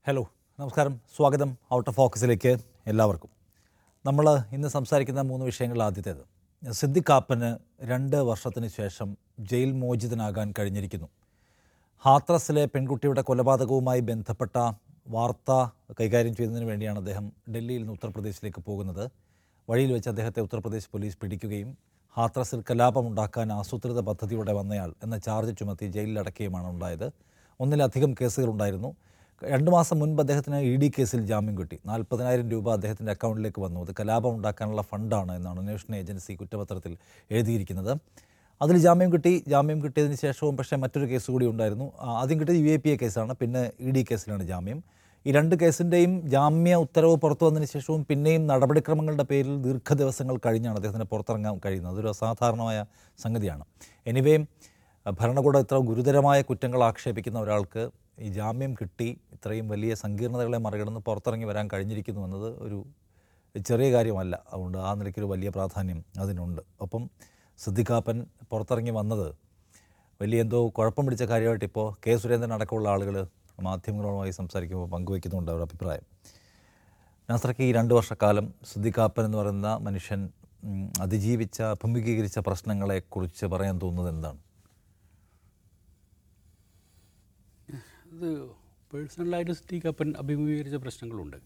Hello നമസ്കാരം സ്വാഗതം out of ഫോക്കസിലേക്ക് എല്ലാവർക്കും നമ്മൾ ഇന്ന് സംസാരിക്കുന്ന മൂന്ന് വിഷയങ്ങളിൽ ആദ്യത്തേത് സിദ്ദിഖ് കാപ്പന് രണ്ട് വർഷത്തിന് ശേഷം ജയിൽ മോചിതനാകാൻ കഴിഞ്ഞിരിക്കുന്നു ഹാത്രസിലെ പെൺകുട്ടിയുടെ കൊലപാതകവുമായി ബന്ധപ്പെട്ട വാർത്ത കൈകാര്യം ചെയ്യുന്നതിന് വേണ്ടിയാണ് അദ്ദേഹം ഡൽഹിയിൽ നിന്ന് ഉത്തർപ്രദേശിലേക്ക് പോകുന്നത് വഴിയിൽ വെച്ച് അദ്ദേഹത്തെ ഉത്തർപ്രദേശ് പോലീസ് പിടിക്കുകയും ഹാത്രസിൽ കലാപമുണ്ടാക്കാൻ ആസൂത്രിത പദ്ധതിയോടെ വന്നയാൾ എന്ന ചാർജ് ചുമത്തി ജയിലിലടക്കുകയുമാണ് ഉണ്ടായത് ഒന്നിലധികം കേസുകളുണ്ടായിരുന്നു രണ്ട് മാസം മുൻപ് അദ്ദേഹത്തിന് ഇ ഡി കേസിൽ ജാമ്യം കിട്ടി നാൽപ്പതിനായിരം രൂപ അദ്ദേഹത്തിൻ്റെ അക്കൗണ്ടിലേക്ക് വന്നു അത് കലാപം ഉണ്ടാക്കാനുള്ള ഫണ്ടാണ് എന്നാണ് അന്വേഷണ ഏജൻസി കുറ്റപത്രത്തിൽ എഴുതിയിരിക്കുന്നത് അതിൽ ജാമ്യം കിട്ടി ജാമ്യം കിട്ടിയതിന് ശേഷവും പക്ഷേ മറ്റൊരു കേസ് കൂടി ഉണ്ടായിരുന്നു ആ, ആദ്യം കിട്ടിയത് യു എ പി എ കേസാണ് പിന്നെ ഇ ഡി കേസിലാണ് ജാമ്യം ഈ രണ്ട് കേസിൻ്റെയും ജാമ്യ ഉത്തരവ് പുറത്തു വന്നതിന് ശേഷവും പിന്നെയും നടപടിക്രമങ്ങളുടെ പേരിൽ ദീർഘദിവസങ്ങൾ കഴിഞ്ഞാണ് അദ്ദേഹത്തിന് പുറത്തിറങ്ങാൻ കഴിയുന്നത് അതൊരു അസാധാരണമായ സംഗതിയാണ് എനിവേയും ഭരണകൂടം ഇത്ര ഗുരുതരമായ കുറ്റങ്ങൾ ആക്ഷേപിക്കുന്ന ഒരാൾക്ക് ഈ ജാമ്യം കിട്ടി ഇത്രയും വലിയ സങ്കീർണതകളെ മറികടന്ന് പുറത്തിറങ്ങി വരാൻ കഴിഞ്ഞിരിക്കുന്നു എന്നത് ഒരു ചെറിയ കാര്യമല്ല അതുകൊണ്ട് ആ നിലയ്ക്കൊരു വലിയ പ്രാധാന്യം അതിനുണ്ട് ഒപ്പം സിദ്ദിഖാപ്പൻ പുറത്തിറങ്ങി വന്നത് വലിയ എന്തോ കുഴപ്പം പിടിച്ച കാര്യമായിട്ട് ഇപ്പോൾ കെ സുരേന്ദ്രൻ അടക്കമുള്ള ആളുകൾ മാധ്യമങ്ങളുമായി സംസാരിക്കുമ്പോൾ പങ്കുവയ്ക്കുന്നുണ്ട് അവരുടെ അഭിപ്രായം നാസറയ്ക്ക് ഈ രണ്ട് വർഷക്കാലം സിദ്ദിഖാപ്പൻ എന്ന് പറയുന്ന മനുഷ്യൻ ഉം, അതിജീവിച്ച അഭിമുഖീകരിച്ച പ്രശ്നങ്ങളെക്കുറിച്ച് പറയാൻ തോന്നുന്നത് എന്താണ് ഇത് പേഴ്സണലായിട്ട് സ്റ്റീക്കപ്പൻ അഭിമുഖീകരിച്ച പ്രശ്നങ്ങളുണ്ട്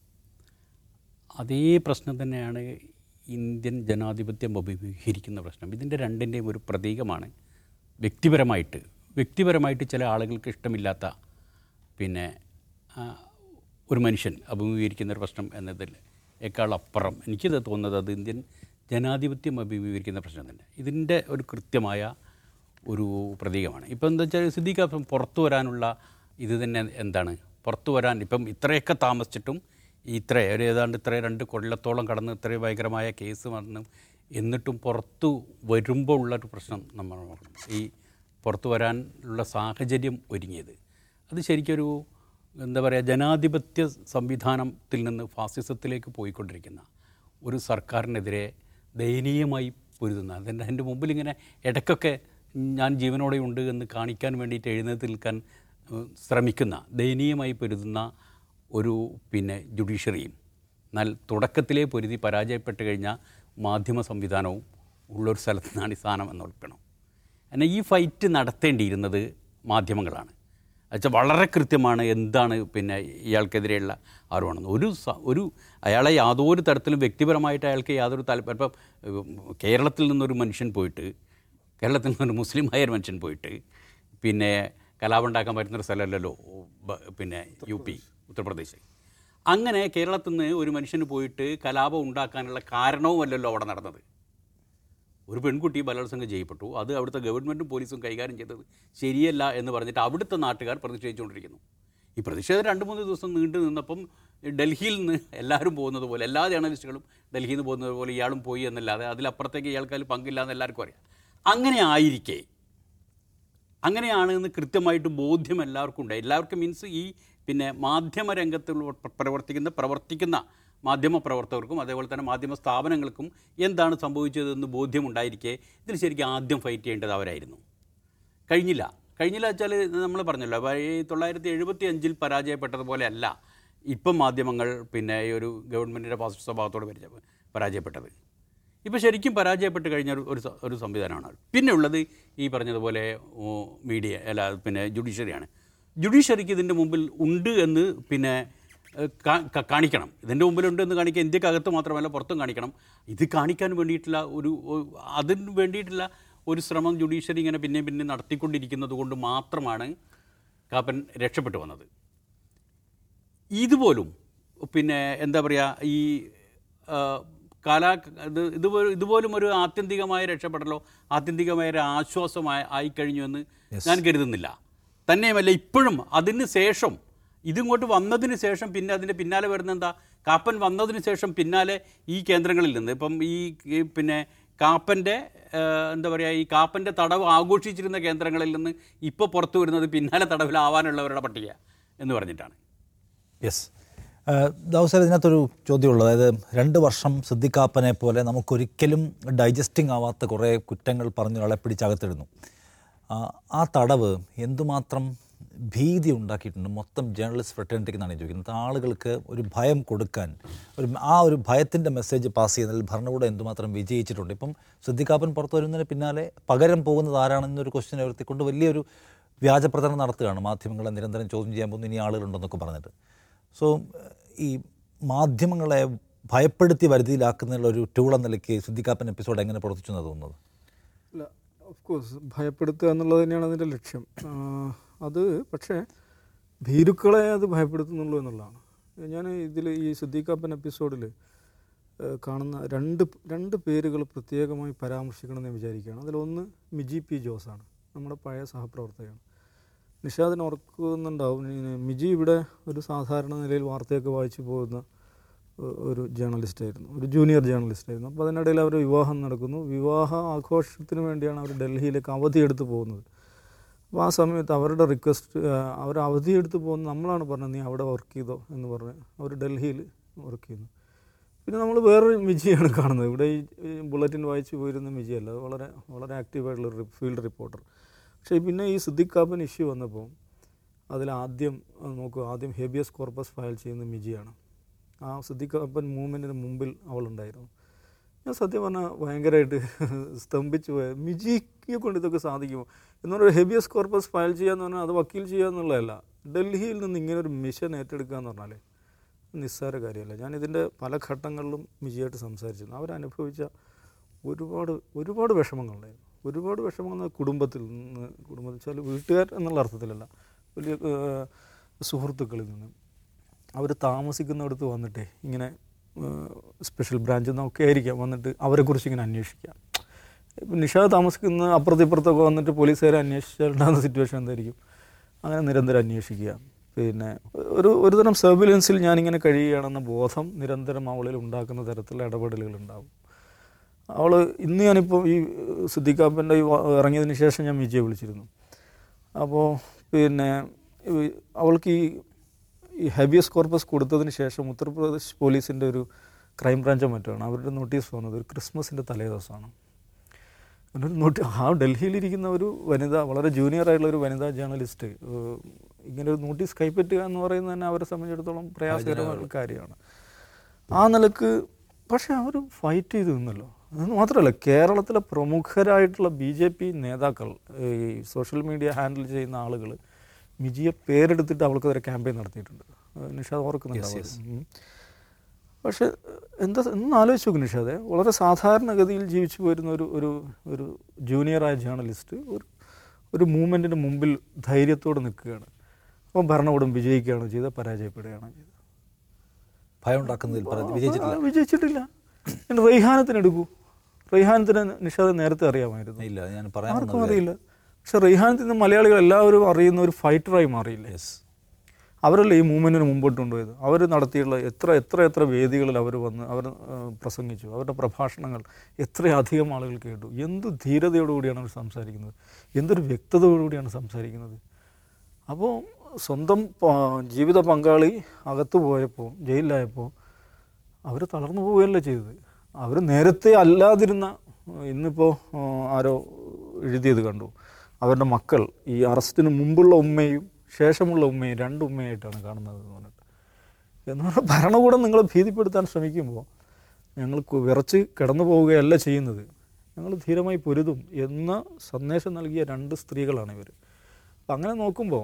അതേ പ്രശ്നം തന്നെയാണ് ഇന്ത്യൻ ജനാധിപത്യം അഭിമുഖീകരിക്കുന്ന പ്രശ്നം ഇതിൻ്റെ രണ്ടിൻ്റെയും ഒരു പ്രതീകമാണ് വ്യക്തിപരമായിട്ട് വ്യക്തിപരമായിട്ട് ചില ആളുകൾക്ക് ഇഷ്ടമില്ലാത്ത പിന്നെ ആ, ഒരു മനുഷ്യൻ അഭിമുഖീകരിക്കുന്ന ഒരു പ്രശ്നം എന്നതിൽ ഏക്കാൾ അപ്പുറം എനിക്കിത് തോന്നുന്നത് അത് ഇന്ത്യൻ ജനാധിപത്യം അഭിമുഖീകരിക്കുന്ന പ്രശ്നം തന്നെ ഇതിൻ്റെ ഒരു കൃത്യമായ ഒരു പ്രതീകമാണ് ഇപ്പം എന്താ വെച്ചാൽ സിദ്ദീഖ് അപ്പം പുറത്തു വരാനുള്ള ഇത് തന്നെ എന്താണ് പുറത്തു വരാൻ ഇപ്പം ഇത്രയൊക്കെ താമസിച്ചിട്ടും ഇത്ര ഒരു ഏതാണ്ട് ഇത്ര രണ്ട് കൊല്ലത്തോളം കടന്ന് ഇത്രയും ഭയങ്കരമായ കേസ് വന്നു എന്നിട്ടും പുറത്തു വരുമ്പോൾ ഉള്ളൊരു പ്രശ്നം നമ്മൾ ഓർക്കണം. ഈ പുറത്തു വരാനുള്ള സാഹചര്യം ഒരുങ്ങിയത് അത് ശരിക്കൊരു എന്താ പറയുക ജനാധിപത്യ സംവിധാനത്തിൽ നിന്ന് ഫാസിസത്തിലേക്ക് പോയിക്കൊണ്ടിരിക്കുന്ന ഒരു സർക്കാരിനെതിരെ ദയനീയമായി പൊരുതുന്ന അതിൻ്റെ എൻ്റെ മുമ്പിൽ ഇങ്ങനെ ഇടയ്ക്കൊക്കെ ഞാൻ ജീവനോടെ ഉണ്ട് എന്ന് കാണിക്കാൻ വേണ്ടിയിട്ട് എഴുന്നേറ്റ് നിൽക്കാൻ ഏഹ്, ശ്രമിക്കുന്ന ദയനീയമായി പൊരുതുന്ന ഒരു പിന്നെ ജുഡീഷ്യറിയും എന്നാൽ തുടക്കത്തിലേ പൊരുതി പരാജയപ്പെട്ട് കഴിഞ്ഞ മാധ്യമ സംവിധാനവും ഉള്ളൊരു സ്ഥലത്ത് നിന്നാണ് ഈ സാധനം എന്ന് ഉൾപ്പെടണം എന്നാൽ ഈ ഫൈറ്റ് നടത്തേണ്ടിയിരുന്നത് മാധ്യമങ്ങളാണ് എന്നുവെച്ചാൽ വളരെ കൃത്യമാണ് എന്താണ് പിന്നെ ഇയാൾക്കെതിരെയുള്ള ആരോപണം ഒരു സ- ഒരു അയാളെ യാതൊരു തരത്തിലും വ്യക്തിപരമായിട്ട് അയാൾക്ക് യാതൊരു താല്പര്യം ഇപ്പം ഉം, കേരളത്തിൽ നിന്നൊരു മനുഷ്യൻ പോയിട്ട് കേരളത്തിൽ നിന്നൊരു മുസ്ലിമായ ഒരു മനുഷ്യൻ പോയിട്ട് പിന്നെ കലാപം ഉണ്ടാക്കാൻ പറ്റുന്നൊരു സ്ഥലമല്ലല്ലോ ബ- പിന്നെ യു പി ഉത്തർപ്രദേശ് അങ്ങനെ കേരളത്തിൽ നിന്ന് ഒരു മനുഷ്യന് പോയിട്ട് കലാപം ഉണ്ടാക്കാനുള്ള കാരണവുമല്ലല്ലോ അവിടെ നടന്നത് ഒരു പെൺകുട്ടി ബലാത്സംഗം ചെയ്യപ്പെട്ടു അത് അവിടുത്തെ ഗവൺമെൻറ്റും പോലീസും കൈകാര്യം ചെയ്തത് ശരിയല്ല എന്ന് പറഞ്ഞിട്ട് അവിടുത്തെ നാട്ടുകാർ പ്രതിഷേധിച്ചുകൊണ്ടിരിക്കുന്നു ഈ പ്രതിഷേധം രണ്ട് മൂന്ന് ദിവസം നീണ്ടു നിന്നപ്പം ഡൽഹിയിൽ നിന്ന് എല്ലാവരും പോകുന്നത് പോലെ എല്ലാ ജേർണലിസ്റ്റുകളും ഡൽഹിയിൽ നിന്ന് പോകുന്നത് പോലെ ഇയാളും പോയി എന്നല്ലാതെ അതിലപ്പുറത്തേക്ക് ഇയാൾക്ക് അതിൽ പങ്കില്ല എന്ന് എല്ലാവർക്കും അറിയാം അങ്ങനെ ആയിരിക്കെ അങ്ങനെയാണ് എന്ന് കൃത്യമായിട്ട് ബോധ്യം എല്ലാവർക്കും ഉണ്ട് എല്ലാവർക്കും മീൻസ് ഈ പിന്നെ മാധ്യമ രംഗത്ത് പ്രവർത്തിക്കുന്ന പ്രവർത്തിക്കുന്ന മാധ്യമ പ്രവർത്തകർക്കും അതേപോലെ തന്നെ മാധ്യമ സ്ഥാപനങ്ങൾക്കും എന്താണ് സംഭവിച്ചതെന്ന് ബോധ്യമുണ്ടായിരിക്കെ ഇതിൽ ശരിക്കും ആദ്യം ഫൈറ്റ് ചെയ്യേണ്ടത് അവരായിരുന്നു കഴിഞ്ഞില്ല കഴിഞ്ഞില്ല വെച്ചാൽ നമ്മൾ പറഞ്ഞല്ലോ അപ്പോൾ ഈ തൊള്ളായിരത്തി എഴുപത്തി അഞ്ചിൽ പരാജയപ്പെട്ടതുപോലെ അല്ല ഇപ്പം മാധ്യമങ്ങൾ പിന്നെ ഈ ഒരു ഗവൺമെൻറ്റിൻ്റെ പാസിറ്റീവ് സ്വഭാവത്തോട് പരിചയ പരാജയപ്പെട്ടത് ഇപ്പോൾ ശരിക്കും പരാജയപ്പെട്ട് കഴിഞ്ഞ ഒരു ഒരു സ- ഒരു സംവിധാനമാണ് പിന്നെ ഉള്ളത് ഈ പറഞ്ഞതുപോലെ ഓ, മീഡിയ അല്ല പിന്നെ ജുഡീഷ്യറിയാണ് ജുഡീഷ്യറിക്ക് ഇതിൻ്റെ മുമ്പിൽ ഉണ്ട് എന്ന് പിന്നെ ഏഹ്, കാ- കാ- കാണിക്കണം ഇതിൻ്റെ മുമ്പിലുണ്ട് എന്ന് കാണിക്കാൻ ഇന്ത്യക്കകത്ത് മാത്രമല്ല പുറത്തും കാണിക്കണം ഇത് കാണിക്കാൻ വേണ്ടിയിട്ടുള്ള ഒരു ഒ- അതിന് വേണ്ടിയിട്ടുള്ള ഒരു ശ്രമം ജുഡീഷ്യറി ഇങ്ങനെ പിന്നെ പിന്നെ നടത്തിക്കൊണ്ടിരിക്കുന്നത് കൊണ്ട് മാത്രമാണ് കാപ്പൻ രക്ഷപ്പെട്ടു വന്നത് ഇതുപോലും പിന്നെ എന്താ പറയുക ഈ ആ, കാലാ ഇത് ഇതുപോലെ ഇതുപോലും ഒരു ആത്യന്തികമായ രക്ഷപ്പെടലോ ആത്യന്തികമായ ഒരു ആശ്വാസമായി ആയിക്കഴിഞ്ഞു എന്ന് ഞാൻ കരുതുന്നില്ല തന്നെയുമല്ല ഇപ്പോഴും അതിന് ശേഷം ഇതിങ്ങോട്ട് വന്നതിന് ശേഷം പിന്നെ അതിൻ്റെ പിന്നാലെ വരുന്ന എന്താ കാപ്പൻ വന്നതിന് ശേഷം പിന്നാലെ ഈ കേന്ദ്രങ്ങളിൽ നിന്ന് ഇപ്പം ഈ ഈ പിന്നെ കാപ്പൻ്റെ എന്താ പറയുക ഈ കാപ്പൻ്റെ തടവ് ആഘോഷിച്ചിരുന്ന കേന്ദ്രങ്ങളിൽ നിന്ന് ഇപ്പോൾ പുറത്തു വരുന്നത് പിന്നാലെ തടവിലാവാനുള്ളവരുടെ പട്ടിക എന്ന് പറഞ്ഞിട്ടാണ് യെസ് ദൗസർ ഇതിനകത്തൊരു ചോദ്യമുള്ളത് അതായത് രണ്ട് വർഷം സിദ്ദിഖാപ്പനെ പോലെ നമുക്കൊരിക്കലും ഡൈജസ്റ്റിംഗ് ആവാത്ത കുറേ കുറ്റങ്ങൾ പറഞ്ഞ് ഒരാളെ പിടിച്ചകത്തിടുന്നു ആ, ആ തടവ് എന്തുമാത്രം ഭീതി ഉണ്ടാക്കിയിട്ടുണ്ട് മൊത്തം ജേർണലിസ്റ്റ് ഫ്രട്ടേണിറ്റിക്ക് എന്നാണ് ഞാൻ ചോദിക്കുന്നത് ആളുകൾക്ക് ഒരു ഭയം കൊടുക്കാൻ ഒരു ആ ഒരു ഭയത്തിൻ്റെ മെസ്സേജ് പാസ് ചെയ്യുന്നതിൽ ഭരണകൂടം എന്തുമാത്രം വിജയിച്ചിട്ടുണ്ട് ഇപ്പം സിദ്ദിഖാപ്പൻ പുറത്തു വരുന്നതിന് പിന്നാലെ പകരം പോകുന്നത് ആരാണെന്നൊരു ക്വസ്റ്റ്യൻ ഉയർത്തിക്കൊണ്ട് വലിയൊരു വ്യാജ പ്രചരണം നടത്തുകയാണ് മാധ്യമങ്ങളെ നിരന്തരം ചോദ്യം ചെയ്യാൻ പോകുന്ന ഇനി ആളുകളുണ്ടെന്നൊക്കെ പറഞ്ഞിട്ട് സോ ഈ മാധ്യമങ്ങളെ ഭയപ്പെടുത്തി വരുതിയിലാക്കുന്നതിനുള്ള ഒരു ടൂൾ എന്ന നിലയ്ക്ക് സിദ്ദിഖാപ്പൻ എപ്പിസോഡ് എങ്ങനെ പ്രവർത്തിച്ചു എന്നാണ് തോന്നുന്നത് അല്ല ഓഫ് കോഴ്സ് ഭയപ്പെടുത്തുക എന്നുള്ളത് തന്നെയാണ് അതിൻ്റെ ലക്ഷ്യം ആ, അത് പക്ഷേ ഭീരുക്കളെ അത് ഭയപ്പെടുത്തുന്നുള്ളൂ എന്നുള്ളതാണ് ഞാൻ ഇതിൽ ഈ സിദ്ദീഖാപ്പൻ എപ്പിസോഡിൽ കാണുന്ന രണ്ട് രണ്ട് പേരുകൾ പ്രത്യേകമായി പരാമർശിക്കണമെന്ന് ഞാൻ വിചാരിക്കുകയാണ് അതിലൊന്ന് മിജി പി ജോസാണ് നമ്മുടെ പഴയ സഹപ്രവർത്തകയാണ് നിഷാദിന് ഓർക്കുന്നുണ്ടാവും ഈ മിജി ഇവിടെ ഒരു സാധാരണ നിലയിൽ വാർത്തയൊക്കെ വായിച്ചു പോകുന്ന ഒ- ഒരു ജേർണലിസ്റ്റായിരുന്നു ഒരു ജൂനിയർ ജേർണലിസ്റ്റായിരുന്നു അപ്പോൾ അതിനിടയിൽ അവർ വിവാഹം നടക്കുന്നു വിവാഹ ആഘോഷത്തിന് വേണ്ടിയാണ് അവർ ഡൽഹിയിലേക്ക് അവധിയെടുത്ത് പോകുന്നത് അപ്പോൾ ആ സമയത്ത് അവരുടെ റിക്വസ്റ്റ് അവർ അവധിയെടുത്ത് പോകുന്ന നമ്മളാണ് പറഞ്ഞത് നീ അവിടെ വർക്ക് ചെയ്തോ എന്ന് പറഞ്ഞ് അവർ ഡൽഹിയിൽ വർക്ക് ചെയ്യുന്നു പിന്നെ നമ്മൾ വേറൊരു മിജിയാണ് കാണുന്നത് ഇവിടെ ഈ ഈ ബുള്ളറ്റിൻ വായിച്ച് പോയിരുന്ന മിജിയല്ല അത് വളരെ വളരെ ആക്റ്റീവായിട്ടുള്ള ഒരു ഫീൽഡ് റിപ്പോർട്ടർ പക്ഷേ പിന്നെ ഈ സിദ്ദിഖ് കാപ്പൻ ഇഷ്യൂ വന്നപ്പോൾ അതിലാദ്യം അഹ് നോക്കൂ ആദ്യം ഹേബിയസ് കോർപ്പസ് ഫയൽ ചെയ്യുന്ന മിജിയാണ് ആ സിദ്ദിഖ് കാപ്പൻ മൂവ്മെൻറ്റിന് മുമ്പിൽ അവളുണ്ടായിരുന്നു ഞാൻ സത്യം പറഞ്ഞാൽ ഭയങ്കരമായിട്ട് സ്തംഭിച്ചു പോയ മിജിയെ കൊണ്ട് ഇതൊക്കെ സാധിക്കുമോ എന്ന് പറഞ്ഞാൽ ഹെബിയസ് കോർപ്പസ് ഫയൽ ചെയ്യുക എന്ന് പറഞ്ഞാൽ അത് വക്കീൽ ചെയ്യുക എന്നുള്ളതല്ല ഡൽഹിയിൽ നിന്ന് ഇങ്ങനെ ഒരു മിഷൻ ഏറ്റെടുക്കുക എന്ന് പറഞ്ഞാലേ നിസ്സാര കാര്യമല്ല ഞാൻ ഇതിൻ്റെ പല ഘട്ടങ്ങളിലും മിജിയായിട്ട് സംസാരിച്ചിരുന്നു അവരനുഭവിച്ച ഒരുപാട് ഒരുപാട് വിഷമങ്ങളുണ്ടായിരുന്നു ഒരുപാട് വിഷമങ്ങൾ കുടുംബത്തിൽ നിന്ന് കുടുംബത്തിൽ വെച്ചാൽ വീട്ടുകാർ എന്നുള്ള അർത്ഥത്തിലല്ല വലിയ ഏഹ്, സുഹൃത്തുക്കളിൽ നിന്ന് അവർ താമസിക്കുന്നിടത്ത് വന്നിട്ടേ ഇങ്ങനെ സ്പെഷ്യൽ ബ്രാഞ്ചിൽ നിന്നൊക്കെ ആയിരിക്കാം വന്നിട്ട് അവരെക്കുറിച്ച് ഇങ്ങനെ അന്വേഷിക്കാം ഇപ്പം നിഷാദ് താമസിക്കുന്ന അപ്പുറത്ത് ഇപ്പുറത്തൊക്കെ വന്നിട്ട് പോലീസുകാരെ അന്വേഷിച്ചാലുണ്ടാകുന്ന സിറ്റുവേഷൻ എന്തായിരിക്കും അങ്ങനെ നിരന്തരം അന്വേഷിക്കുക പിന്നെ ഒരു ഒരു തരം സർവിലൻസിൽ ഞാനിങ്ങനെ കഴിയുകയാണെന്ന ബോധം നിരന്തരം അവളിൽ ഉണ്ടാക്കുന്ന തരത്തിലുള്ള ഇടപെടലുകൾ ഉണ്ടാകും അവൾ ഇന്ന് ഞാനിപ്പോൾ ഈ സിദ്ദിഖാപ്പൻ്റെ ഈ വ- ഇറങ്ങിയതിന് ശേഷം ഞാൻ വിജയെ വിളിച്ചിരുന്നു അപ്പോൾ പിന്നെ ഈ- അവൾക്ക് ഈ ഈ ഹെബിയസ് കോർപ്പസ് കൊടുത്തതിന് ശേഷം ഉത്തർപ്രദേശ് പോലീസിൻ്റെ ഒരു ക്രൈം ബ്രാഞ്ചോ മറ്റാണ് അവരുടെ നോട്ടീസ് വന്നത് ഒരു ക്രിസ്മസിൻ്റെ തലേ ദിവസമാണ് ഒരു നോട്ടി ആ ഡൽഹിയിലിരിക്കുന്ന ഒരു വനിത വളരെ ജൂനിയർ ആയിട്ടുള്ള ഒരു വനിതാ ജേർണലിസ്റ്റ് ഏഹ്, ഇങ്ങനെ ഒരു നോട്ടീസ് കൈപ്പറ്റുക എന്ന് പറയുന്നത് തന്നെ അവരെ സംബന്ധിച്ചിടത്തോളം പ്രയാസകരമായിട്ടുള്ള കാര്യമാണ് ആ നിലക്ക് പക്ഷേ അവർ ഫൈറ്റ് ചെയ്ത് നിന്നല്ലോ അത് മാത്രമല്ല കേരളത്തിലെ പ്രമുഖരായിട്ടുള്ള ബി ജെ പി നേതാക്കൾ ഈ സോഷ്യൽ മീഡിയ ഹാൻഡിൽ ചെയ്യുന്ന ആളുകൾ മിജിയെ പേരെടുത്തിട്ട് അവൾക്കെതിരെ ക്യാമ്പയിൻ നടത്തിയിട്ടുണ്ട് ഏഹ് നിഷാദ് ഓർക്കുന്നുണ്ടാവും ഉം. പക്ഷെ എന്താ ഒന്ന് ആലോചിച്ച് നോക്കും നിഷാദെ വളരെ സാധാരണഗതിയിൽ ജീവിച്ചു പോരുന്ന ഒരു ഒരു ഒരു ജൂനിയറായ ജേർണലിസ്റ്റ് ഒരു ഒരു മൂവ്മെൻറ്റിന് മുമ്പിൽ ധൈര്യത്തോടെ നിൽക്കുകയാണ് അപ്പം ഭരണകൂടം വിജയിക്കുകയാണ് ചെയ്തത് പരാജയപ്പെടുകയാണ് ചെയ്തത് ഭയം ഉണ്ടാക്കുന്നതിൽ പറഞ്ഞ് വിജയിച്ചിട്ടില്ല ആ, വിജയിച്ചിട്ടില്ല ഇനി റെയ്ഹാനത്തിന് എടുക്കൂ റെയ്ഹാനത്തിന് നിഷാദ് നേരത്തെ അറിയാമായിരുന്നു ഇല്ല ഞാൻ പറയാൻ ആർക്കും അറിയില്ല പക്ഷെ റെയ്ഹാനത്തിൽ നിന്ന് മലയാളികൾ എല്ലാവരും അറിയുന്ന ഒരു ഫൈറ്ററായി മാറിയില്ലേ യെസ് അവരല്ലേ ഈ മൂവ്മെൻറ്റിന് മുമ്പോട്ട് കൊണ്ടുപോയത് അവർ നടത്തിയുള്ള എത്ര എത്ര എത്ര വേദികളിൽ അവർ വന്ന് അവർ ആ, പ്രസംഗിച്ചു അവരുടെ പ്രഭാഷണങ്ങൾ എത്രയധികം ആളുകൾ കേട്ടു എന്ത് ധീരതയോടുകൂടിയാണ് അവർ സംസാരിക്കുന്നത് എന്തൊരു വ്യക്തതയോടുകൂടിയാണ് സംസാരിക്കുന്നത് അപ്പോൾ സ്വന്തം പ- ജീവിത പങ്കാളി അകത്ത് പോയപ്പോൾ ജയിലിലായപ്പോൾ അവർ തളർന്നു പോവുകയല്ല ചെയ്തത് അവർ നേരത്തെ അല്ലാതിരുന്ന ഇന്നിപ്പോൾ ആരോ എഴുതിയത് കണ്ടു അവരുടെ മക്കൾ ഈ അറസ്റ്റിന് മുമ്പുള്ള ഉമ്മയും ശേഷമുള്ള ഉമ്മയും രണ്ട് ഉമ്മയായിട്ടാണ് കാണുന്നത് എന്ന് പറഞ്ഞിട്ട് എന്ന് പറഞ്ഞാൽ ഭരണകൂടം നിങ്ങളെ ഭീതിപ്പെടുത്താൻ ശ്രമിക്കുമ്പോൾ ഞങ്ങൾ കു- വിറച്ച് കിടന്നു പോവുകയല്ല ചെയ്യുന്നത് ഞങ്ങൾ ധീരമായി പൊരുതും എന്ന സന്ദേശം നൽകിയ രണ്ട് സ്ത്രീകളാണ് ഇവർ അപ്പം അങ്ങനെ നോക്കുമ്പോൾ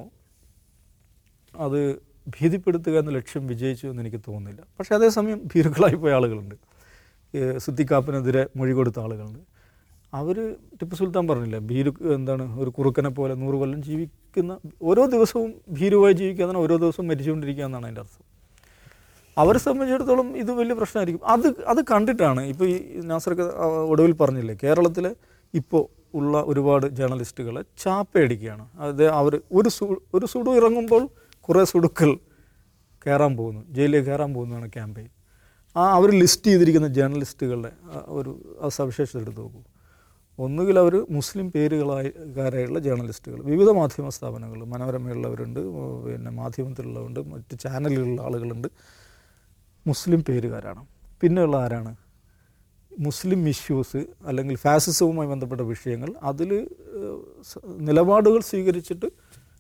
അത് ഭീതിപ്പെടുത്തുക എന്ന ലക്ഷ്യം വിജയിച്ചു എന്ന് എനിക്ക് തോന്നുന്നില്ല പക്ഷേ അതേസമയം ഭീരുക്കളായി പോയ ആളുകളുണ്ട് ഏഹ് സിദ്ദിഖാപ്പിനെതിരെ മൊഴി കൊടുത്ത ആളുകളുണ്ട് അവർ ടിപ്പു സുൽത്താൻ പറഞ്ഞില്ല ഭീരു എന്താണ് ഒരു കുറുക്കനെ പോലെ നൂറ് കൊല്ലം ജീവിക്കുന്ന ഓരോ ദിവസവും ഭീരുവായി ജീവിക്കുക എന്നാണ് ഓരോ ദിവസവും മരിച്ചുകൊണ്ടിരിക്കുക എന്നാണ് അതിൻ്റെ അർത്ഥം അവരെ സംബന്ധിച്ചിടത്തോളം ഇത് വലിയ പ്രശ്നമായിരിക്കും അത് അത് കണ്ടിട്ടാണ് ഇപ്പോൾ ഈ നാസർക്ക് ഒടുവിൽ പറഞ്ഞില്ലേ കേരളത്തിലെ ഇപ്പോൾ ഉള്ള ഒരുപാട് ജേർണലിസ്റ്റുകളെ ചാപ്പയടിക്കുകയാണ് അത് അവർ ഒരു സു ഒരു സുഡു ഇറങ്ങുമ്പോൾ കുറേ സുടുക്കൾ കയറാൻ പോകുന്നു ജയിലിൽ കയറാൻ പോകുന്നതാണ് ക്യാമ്പയിൻ ആ അവർ ലിസ്റ്റ് ചെയ്തിരിക്കുന്ന ജേർണലിസ്റ്റുകളുടെ ആ ഒരു ആ സവിശേഷത എടുത്ത് നോക്കൂ ഒന്നുകിൽ അവർ മുസ്ലിം പേരുകളായുള്ള ജേർണലിസ്റ്റുകൾ വിവിധ മാധ്യമ സ്ഥാപനങ്ങൾ മനോരമയുള്ളവരുണ്ട് പിന്നെ മാധ്യമത്തിലുള്ളവരുണ്ട് മറ്റ് ചാനലുകളിലുള്ള ആളുകളുണ്ട് മുസ്ലിം പേരുകാരാണ് പിന്നെയുള്ള ആരാണ് മുസ്ലിം ഇഷ്യൂസ് അല്ലെങ്കിൽ ഫാസിസവുമായി ബന്ധപ്പെട്ട വിഷയങ്ങൾ അതിൽ നിലപാടുകൾ സ്വീകരിച്ചിട്ട്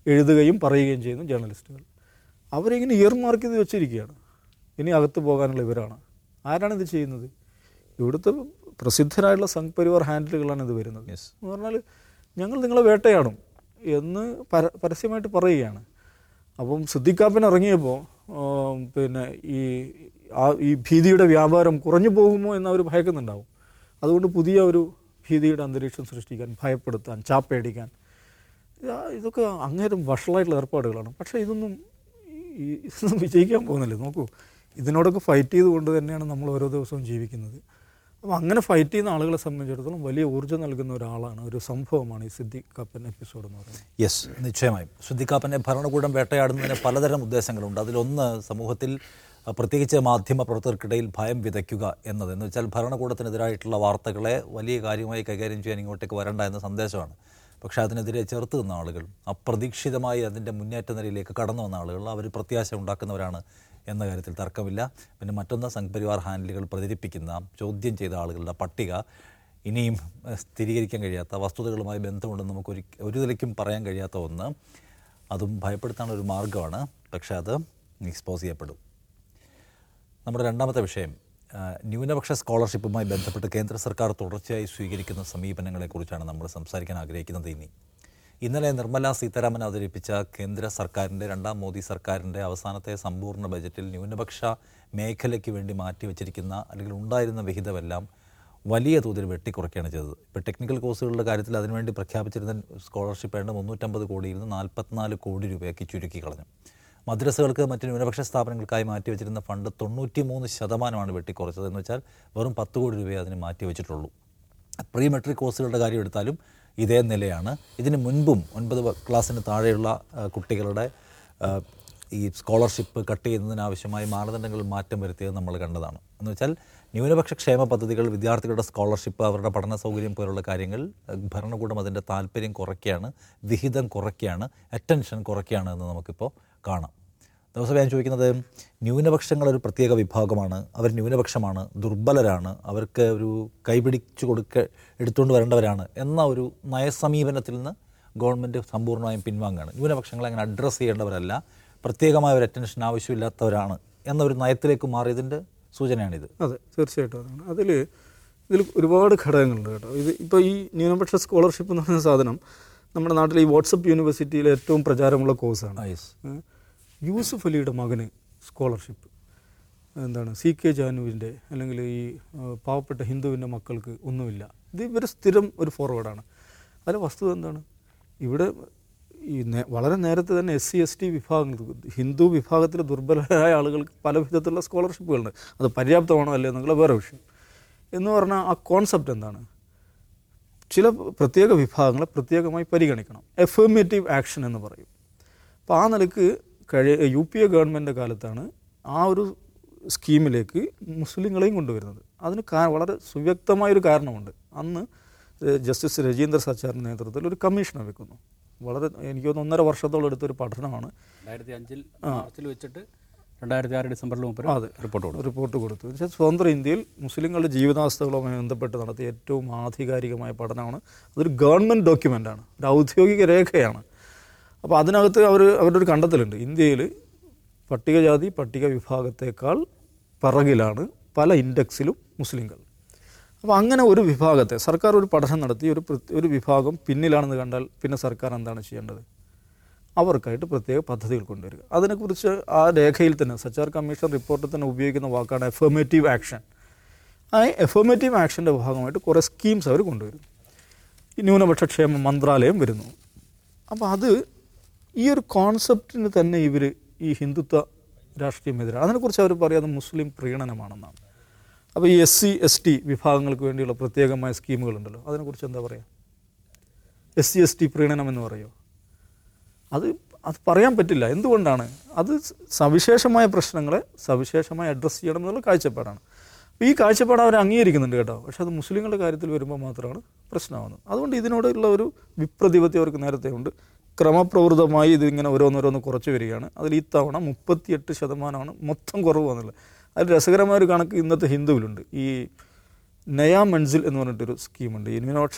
എഴുതുകയും പറയുകയും ചെയ്യുന്ന ജേർണലിസ്റ്റുകൾ അവരിങ്ങനെ ഇയർ മാർക്ക് ചെയ്ത് വെച്ചിരിക്കുകയാണ് ഇനി അകത്ത് പോകാനുള്ള ഇവരാണ് ആരാണ് ഇത് ചെയ്യുന്നത് ഇവിടുത്തെ പ്രസിദ്ധരായിട്ടുള്ള സംഘ് പരിവാർ ഹാൻഡിലുകളാണ് ഇത് വരുന്നത് Yes. എന്ന് പറഞ്ഞാൽ ഞങ്ങൾ നിങ്ങളെ വേട്ടയാടും എന്ന് പര പരസ്യമായിട്ട് പറയുകയാണ് അപ്പം സിദ്ദിഖാപ്പൻ ഇറങ്ങിയപ്പോൾ ആം, പിന്നെ ഈ ആ ഈ ഭീതിയുടെ വ്യാപാരം കുറഞ്ഞു പോകുമോ എന്ന് അവർ ഭയക്കുന്നുണ്ടാവും അതുകൊണ്ട് പുതിയ ഒരു ഭീതിയുടെ അന്തരീക്ഷം സൃഷ്ടിക്കാൻ ഭയപ്പെടുത്താൻ ചാപ്പയടിക്കാൻ ഇതാ ഇതൊക്കെ അങ്ങേരം വഷളായിട്ടുള്ള ഏർപ്പാടുകളാണ് പക്ഷേ ഇതൊന്നും ഈ ഇതൊന്നും വിജയിക്കാൻ പോകുന്നില്ല നോക്കൂ ഇതിനോടൊക്കെ ഫൈറ്റ് ചെയ്തുകൊണ്ട് തന്നെയാണ് നമ്മൾ ഓരോ ദിവസവും ജീവിക്കുന്നത് അപ്പോൾ അങ്ങനെ ഫൈറ്റ് ചെയ്യുന്ന ആളുകളെ സംബന്ധിച്ചിടത്തോളം വലിയ ഊർജ്ജം നൽകുന്ന ഒരാളാണ് ഒരു സംഭവമാണ് ഈ സിദ്ദിഖ് കപ്പൻ എപ്പിസോഡ് എന്ന് പറയുന്നത് യെസ് നിശ്ചയമായും ശ്രദ്ധിക്കാപ്പനെ ഭരണകൂടം വേട്ടയാടുന്നതിന് പലതരം ഉദ്ദേശങ്ങളുണ്ട് അതിലൊന്ന് സമൂഹത്തിൽ അഹ്, പ്രത്യേകിച്ച് മാധ്യമ പ്രവർത്തകർക്കിടയിൽ ഭയം വിതയ്ക്കുക എന്നത് എന്ന് വെച്ചാൽ ഭരണകൂടത്തിനെതിരായിട്ടുള്ള വാർത്തകളെ വലിയ കാര്യമായി കൈകാര്യം ചെയ്യാൻ ഇങ്ങോട്ടേക്ക് വരണ്ട എന്ന സന്ദേശമാണ് പക്ഷേ അതിനെതിരെ ചെറുത്ത് നിന്ന ആളുകൾ അപ്രതീക്ഷിതമായി അതിൻ്റെ മുന്നേറ്റ നിലയിലേക്ക് കടന്നു വന്ന ആളുകൾ അവർ പ്രത്യാശ ഉണ്ടാക്കുന്നവരാണ് എന്ന കാര്യത്തിൽ തർക്കമില്ല പിന്നെ മറ്റൊന്ന് സംഘപരിവാർ ഹാൻഡിലുകൾ പ്രചരിപ്പിക്കുന്ന ചോദ്യം ചെയ്ത ആളുകളുടെ പട്ടിക ഇനിയും ഏഹ്, സ്ഥിരീകരിക്കാൻ കഴിയാത്ത വസ്തുതകളുമായി ബന്ധമുണ്ടെന്ന് നമുക്ക് ഒരു ഒരു നിലയ്ക്കും പറയാൻ കഴിയാത്ത ഒന്ന് അതും ഭയപ്പെടുത്താനുള്ള ഒരു മാർഗ്ഗമാണ് പക്ഷേ അത് എക്സ്പോസ് ചെയ്യപ്പെടും നമ്മുടെ രണ്ടാമത്തെ വിഷയം ആ, ന്യൂനപക്ഷ സ്കോളർഷിപ്പുമായി ബന്ധപ്പെട്ട് കേന്ദ്ര സർക്കാർ തുടർച്ചയായി സ്വീകരിക്കുന്ന സമീപനങ്ങളെക്കുറിച്ചാണ് നമ്മൾ സംസാരിക്കാൻ ആഗ്രഹിക്കുന്നത് ഇനി ഇന്നലെ നിർമ്മല സീതാരാമൻ അവതരിപ്പിച്ച കേന്ദ്ര സർക്കാരിൻ്റെ രണ്ടാം മോദി സർക്കാരിൻ്റെ അവസാനത്തെ സമ്പൂർണ്ണ ബജറ്റിൽ ന്യൂനപക്ഷ മേഖലയ്ക്ക് വേണ്ടി മാറ്റിവെച്ചിരിക്കുന്ന അല്ലെങ്കിൽ ഉണ്ടായിരുന്ന വിഹിതമെല്ലാം വലിയ തോതിൽ വെട്ടിക്കുറയ്ക്കുകയാണ് ചെയ്തത് ഇപ്പോൾ ടെക്നിക്കൽ കോഴ്സുകളുടെ കാര്യത്തിൽ അതിനുവേണ്ടി പ്രഖ്യാപിച്ചിരുന്ന സ്കോളർഷിപ്പ് വേണ്ട മുന്നൂറ്റമ്പത് കോടിയിൽ നിന്ന് നാൽപ്പത്തിനാല് കോടി രൂപയാക്കി ചുരുക്കി കളഞ്ഞു മദ്രസകൾക്ക് മറ്റ് ന്യൂനപക്ഷ സ്ഥാപനങ്ങൾക്കായി മാറ്റിവെച്ചിരുന്ന ഫണ്ട് തൊണ്ണൂറ്റി മൂന്ന് ശതമാനമാണ് വെട്ടിക്കുറച്ചത് എന്ന് വെച്ചാൽ വെറും പത്ത് കോടി രൂപയെ അതിന് മാറ്റിവെച്ചിട്ടുള്ളൂ പ്രീ മെട്രിക് കോഴ്സുകളുടെ കാര്യം എടുത്താലും ഇതേ നിലയാണ് ഇതിന് മുൻപും ഒൻപത് വ- ക്ലാസ്സിന് താഴെയുള്ള ആ, കുട്ടികളുടെ ആ, ഈ സ്കോളർഷിപ്പ് കട്ട് ചെയ്യുന്നതിനാവശ്യമായ മാനദണ്ഡങ്ങളിൽ മാറ്റം വരുത്തിയത് നമ്മൾ കണ്ടതാണ് എന്ന് വെച്ചാൽ ന്യൂനപക്ഷ ക്ഷേമ പദ്ധതികൾ വിദ്യാർത്ഥികളുടെ സ്കോളർഷിപ്പ് അവരുടെ പഠന സൗകര്യം പോലുള്ള കാര്യങ്ങൾ ആ, ഭരണകൂടം അതിൻ്റെ താല്പര്യം കുറയ്ക്കുകയാണ് വിഹിതം കുറയ്ക്കുകയാണ് അറ്റൻഷൻ കുറയ്ക്കുകയാണ് എന്ന് നമുക്കിപ്പോൾ കാണാം ദിവസം ഞാൻ ചോദിക്കുന്നത് ന്യൂനപക്ഷങ്ങൾ ഒരു പ്രത്യേക വിഭാഗമാണ് അവർ ന്യൂനപക്ഷമാണ് ദുർബലരാണ് അവർക്ക് ഒരു കൈപിടിച്ചു കൊടുക്ക എടുത്തുകൊണ്ട് വരേണ്ടവരാണ് എന്ന ഒരു നയസമീപനത്തിൽ നിന്ന് ഗവൺമെൻറ് സമ്പൂർണ്ണമായും പിൻവാങ്ങുകയാണ് ന്യൂനപക്ഷങ്ങളെ അങ്ങനെ അഡ്രസ്സ് ചെയ്യേണ്ടവരല്ല പ്രത്യേകമായ ഒരു അറ്റൻഷൻ ആവശ്യമില്ലാത്തവരാണ് എന്നൊരു നയത്തിലേക്ക് മാറിയതിൻ്റെ സൂചനയാണിത് അതെ തീർച്ചയായിട്ടും അതാണ് അതിൽ ഇതിൽ ഒരുപാട് ഘടകങ്ങളുണ്ട് കേട്ടോ ഇത് ഇപ്പോൾ ഈ ന്യൂനപക്ഷ സ്കോളർഷിപ്പ് എന്ന് പറയുന്ന സാധനം നമ്മുടെ നാട്ടിൽ ഈ വാട്സപ്പ് യൂണിവേഴ്സിറ്റിയിലെ ഏറ്റവും പ്രചാരമുള്ള കോഴ്സാണ് ആ, yes. ഏഹ് യൂസുഫ് അലിയുടെ മകന് സ്കോളർഷിപ്പ് എന്താണ് സി കെ ജാനുവിൻ്റെ അല്ലെങ്കിൽ ഈ ഏഹ്, പാവപ്പെട്ട ഹിന്ദുവിൻ്റെ മക്കൾക്ക് ഒന്നുമില്ല ഇത് ഇവർ സ്ഥിരം ഒരു ഫോർവേഡാണ് അതിലെ വസ്തുത എന്താണ് ഇവിടെ ഈ നേ- വളരെ നേരത്തെ തന്നെ എസ് സി എസ് ടി വിഭാഗങ്ങൾ ഹിന്ദു വിഭാഗത്തിലെ ദുർബലരായ ആളുകൾക്ക് പല വിധത്തിലുള്ള സ്കോളർഷിപ്പുകളുണ്ട് അത് പര്യാപ്തമാണോ അല്ലേ എന്നുള്ള വേറെ വിഷയം എന്ന് പറഞ്ഞാൽ ആ കോൺസെപ്റ്റ് എന്താണ് ചില പ്രത്യേക വിഭാഗങ്ങളെ പ്രത്യേകമായി പരിഗണിക്കണം എഫേമേറ്റീവ് ആക്ഷൻ എന്ന് പറയും അപ്പോൾ ആ നിലക്ക് കഴി യു പി എ ഗവൺമെൻറ് കാലത്താണ് ആ ഒരു സ്കീമിലേക്ക് മുസ്ലിങ്ങളെയും കൊണ്ടുവരുന്നത് അതിന് കാ വളരെ സുവ്യക്തമായൊരു കാരണമുണ്ട് അന്ന് ഏഹ്, ജസ്റ്റിസ് രജീന്ദ്ര സച്ചാറിൻ്റെ നേതൃത്വത്തിൽ ഒരു കമ്മീഷനെ വെക്കുന്നു വളരെ എനിക്ക് തോന്നുന്നു ഒന്നര വർഷത്തോളം എടുത്തൊരു പഠനമാണ് രണ്ടായിരത്തി അഞ്ചിൽ മാർച്ചിൽ വെച്ചിട്ട് രണ്ടായിരത്തി ആറ് ഡിസംബറിൽ മുമ്പ് അതെ. റിപ്പോർട്ട് കൊടുത്തു റിപ്പോർട്ട് കൊടുത്തു എന്നുവെച്ചാൽ സ്വതന്ത്ര ഇന്ത്യയിൽ മുസ്ലിങ്ങളുടെ ജീവിതാവസ്ഥകളുമായി ബന്ധപ്പെട്ട് നടത്തിയ ഏറ്റവും ആധികാരികമായ പഠനമാണ് അതൊരു ഗവൺമെൻറ് ഡോക്യുമെൻ്റാണ് ഒരു ഔദ്യോഗിക രേഖയാണ് അപ്പോൾ അതിനകത്ത് അവർ അവരുടെ ഒരു കണ്ടെത്തലുണ്ട് ഇന്ത്യയിൽ പട്ടികജാതി പട്ടിക വിഭാഗത്തേക്കാൾ പിറകിലാണ് പല ഇൻഡെക്സിലും മുസ്ലിങ്ങൾ അപ്പോൾ അങ്ങനെ ഒരു വിഭാഗത്തെ സർക്കാർ ഒരു പഠനം നടത്തി ഒരു പ്രത്യ- ഒരു വിഭാഗം പിന്നിലാണെന്ന് കണ്ടാൽ പിന്നെ സർക്കാർ എന്താണ് ചെയ്യേണ്ടത് അവർക്കായിട്ട് പ്രത്യേക പദ്ധതികൾ കൊണ്ടുവരിക അതിനെക്കുറിച്ച് ആ രേഖയിൽ തന്നെ സച്ചാർ കമ്മീഷൻ റിപ്പോർട്ടിൽ തന്നെ ഉപയോഗിക്കുന്ന വാക്കാണ് എഫേമേറ്റീവ് ആക്ഷൻ ആ എഫേമേറ്റീവ് ആക്ഷൻ്റെ ഭാഗമായിട്ട് കുറേ സ്കീംസ് അവർ കൊണ്ടുവരും ഈ ന്യൂനപക്ഷ ക്ഷേമ മന്ത്രാലയം വരുന്നു അപ്പോൾ അത് ഈ ഒരു കോൺസെപ്റ്റിന് തന്നെ ഇവർ ഈ ഹിന്ദുത്വ രാഷ്ട്രീയമെതിരാണ് അതിനെക്കുറിച്ച് അവർ പറയുന്നത് മുസ്ലിം പ്രീണനമാണെന്നാണ് അപ്പോൾ ഈ എസ് സി എസ് ടി വിഭാഗങ്ങൾക്ക് വേണ്ടിയുള്ള പ്രത്യേകമായ സ്കീമുകളുണ്ടല്ലോ അതിനെക്കുറിച്ച് എന്താ പറയുക എസ് സി എസ് ടി പ്രീണനം എന്ന് പറയുമോ അത് അത് പറയാൻ പറ്റില്ല എന്തുകൊണ്ടാണ് അത് സവിശേഷമായ പ്രശ്നങ്ങളെ സവിശേഷമായി അഡ്രസ്സ് ചെയ്യണം എന്നുള്ള കാഴ്ചപ്പാടാണ് അപ്പോൾ ഈ കാഴ്ചപ്പാട് അവർ അംഗീകരിക്കുന്നുണ്ട് കേട്ടോ പക്ഷെ അത് മുസ്ലിങ്ങളുടെ കാര്യത്തിൽ വരുമ്പോൾ മാത്രമാണ് പ്രശ്നമാകുന്നത് അതുകൊണ്ട് ഇതിനോടുള്ള ഒരു വിപ്രതിപത്തി അവർക്ക് നേരത്തെ ഉണ്ട് ക്രമപ്രവൃത്തമായി ഇതിങ്ങനെ ഓരോന്നോരോന്ന് കുറച്ച് വരികയാണ് അതിൽ ഈ തവണ മുപ്പത്തിയെട്ട് ശതമാനമാണ് മൊത്തം കുറവ് വന്നുള്ളത് അതിൽ രസകരമായ ഒരു കണക്ക് ഇന്നത്തെ ഹിന്ദുവിലുണ്ട് ഈ നയാ മൻസിൽ എന്ന് പറഞ്ഞിട്ടൊരു സ്കീമുണ്ട് ഈ ന്യൂനപക്ഷ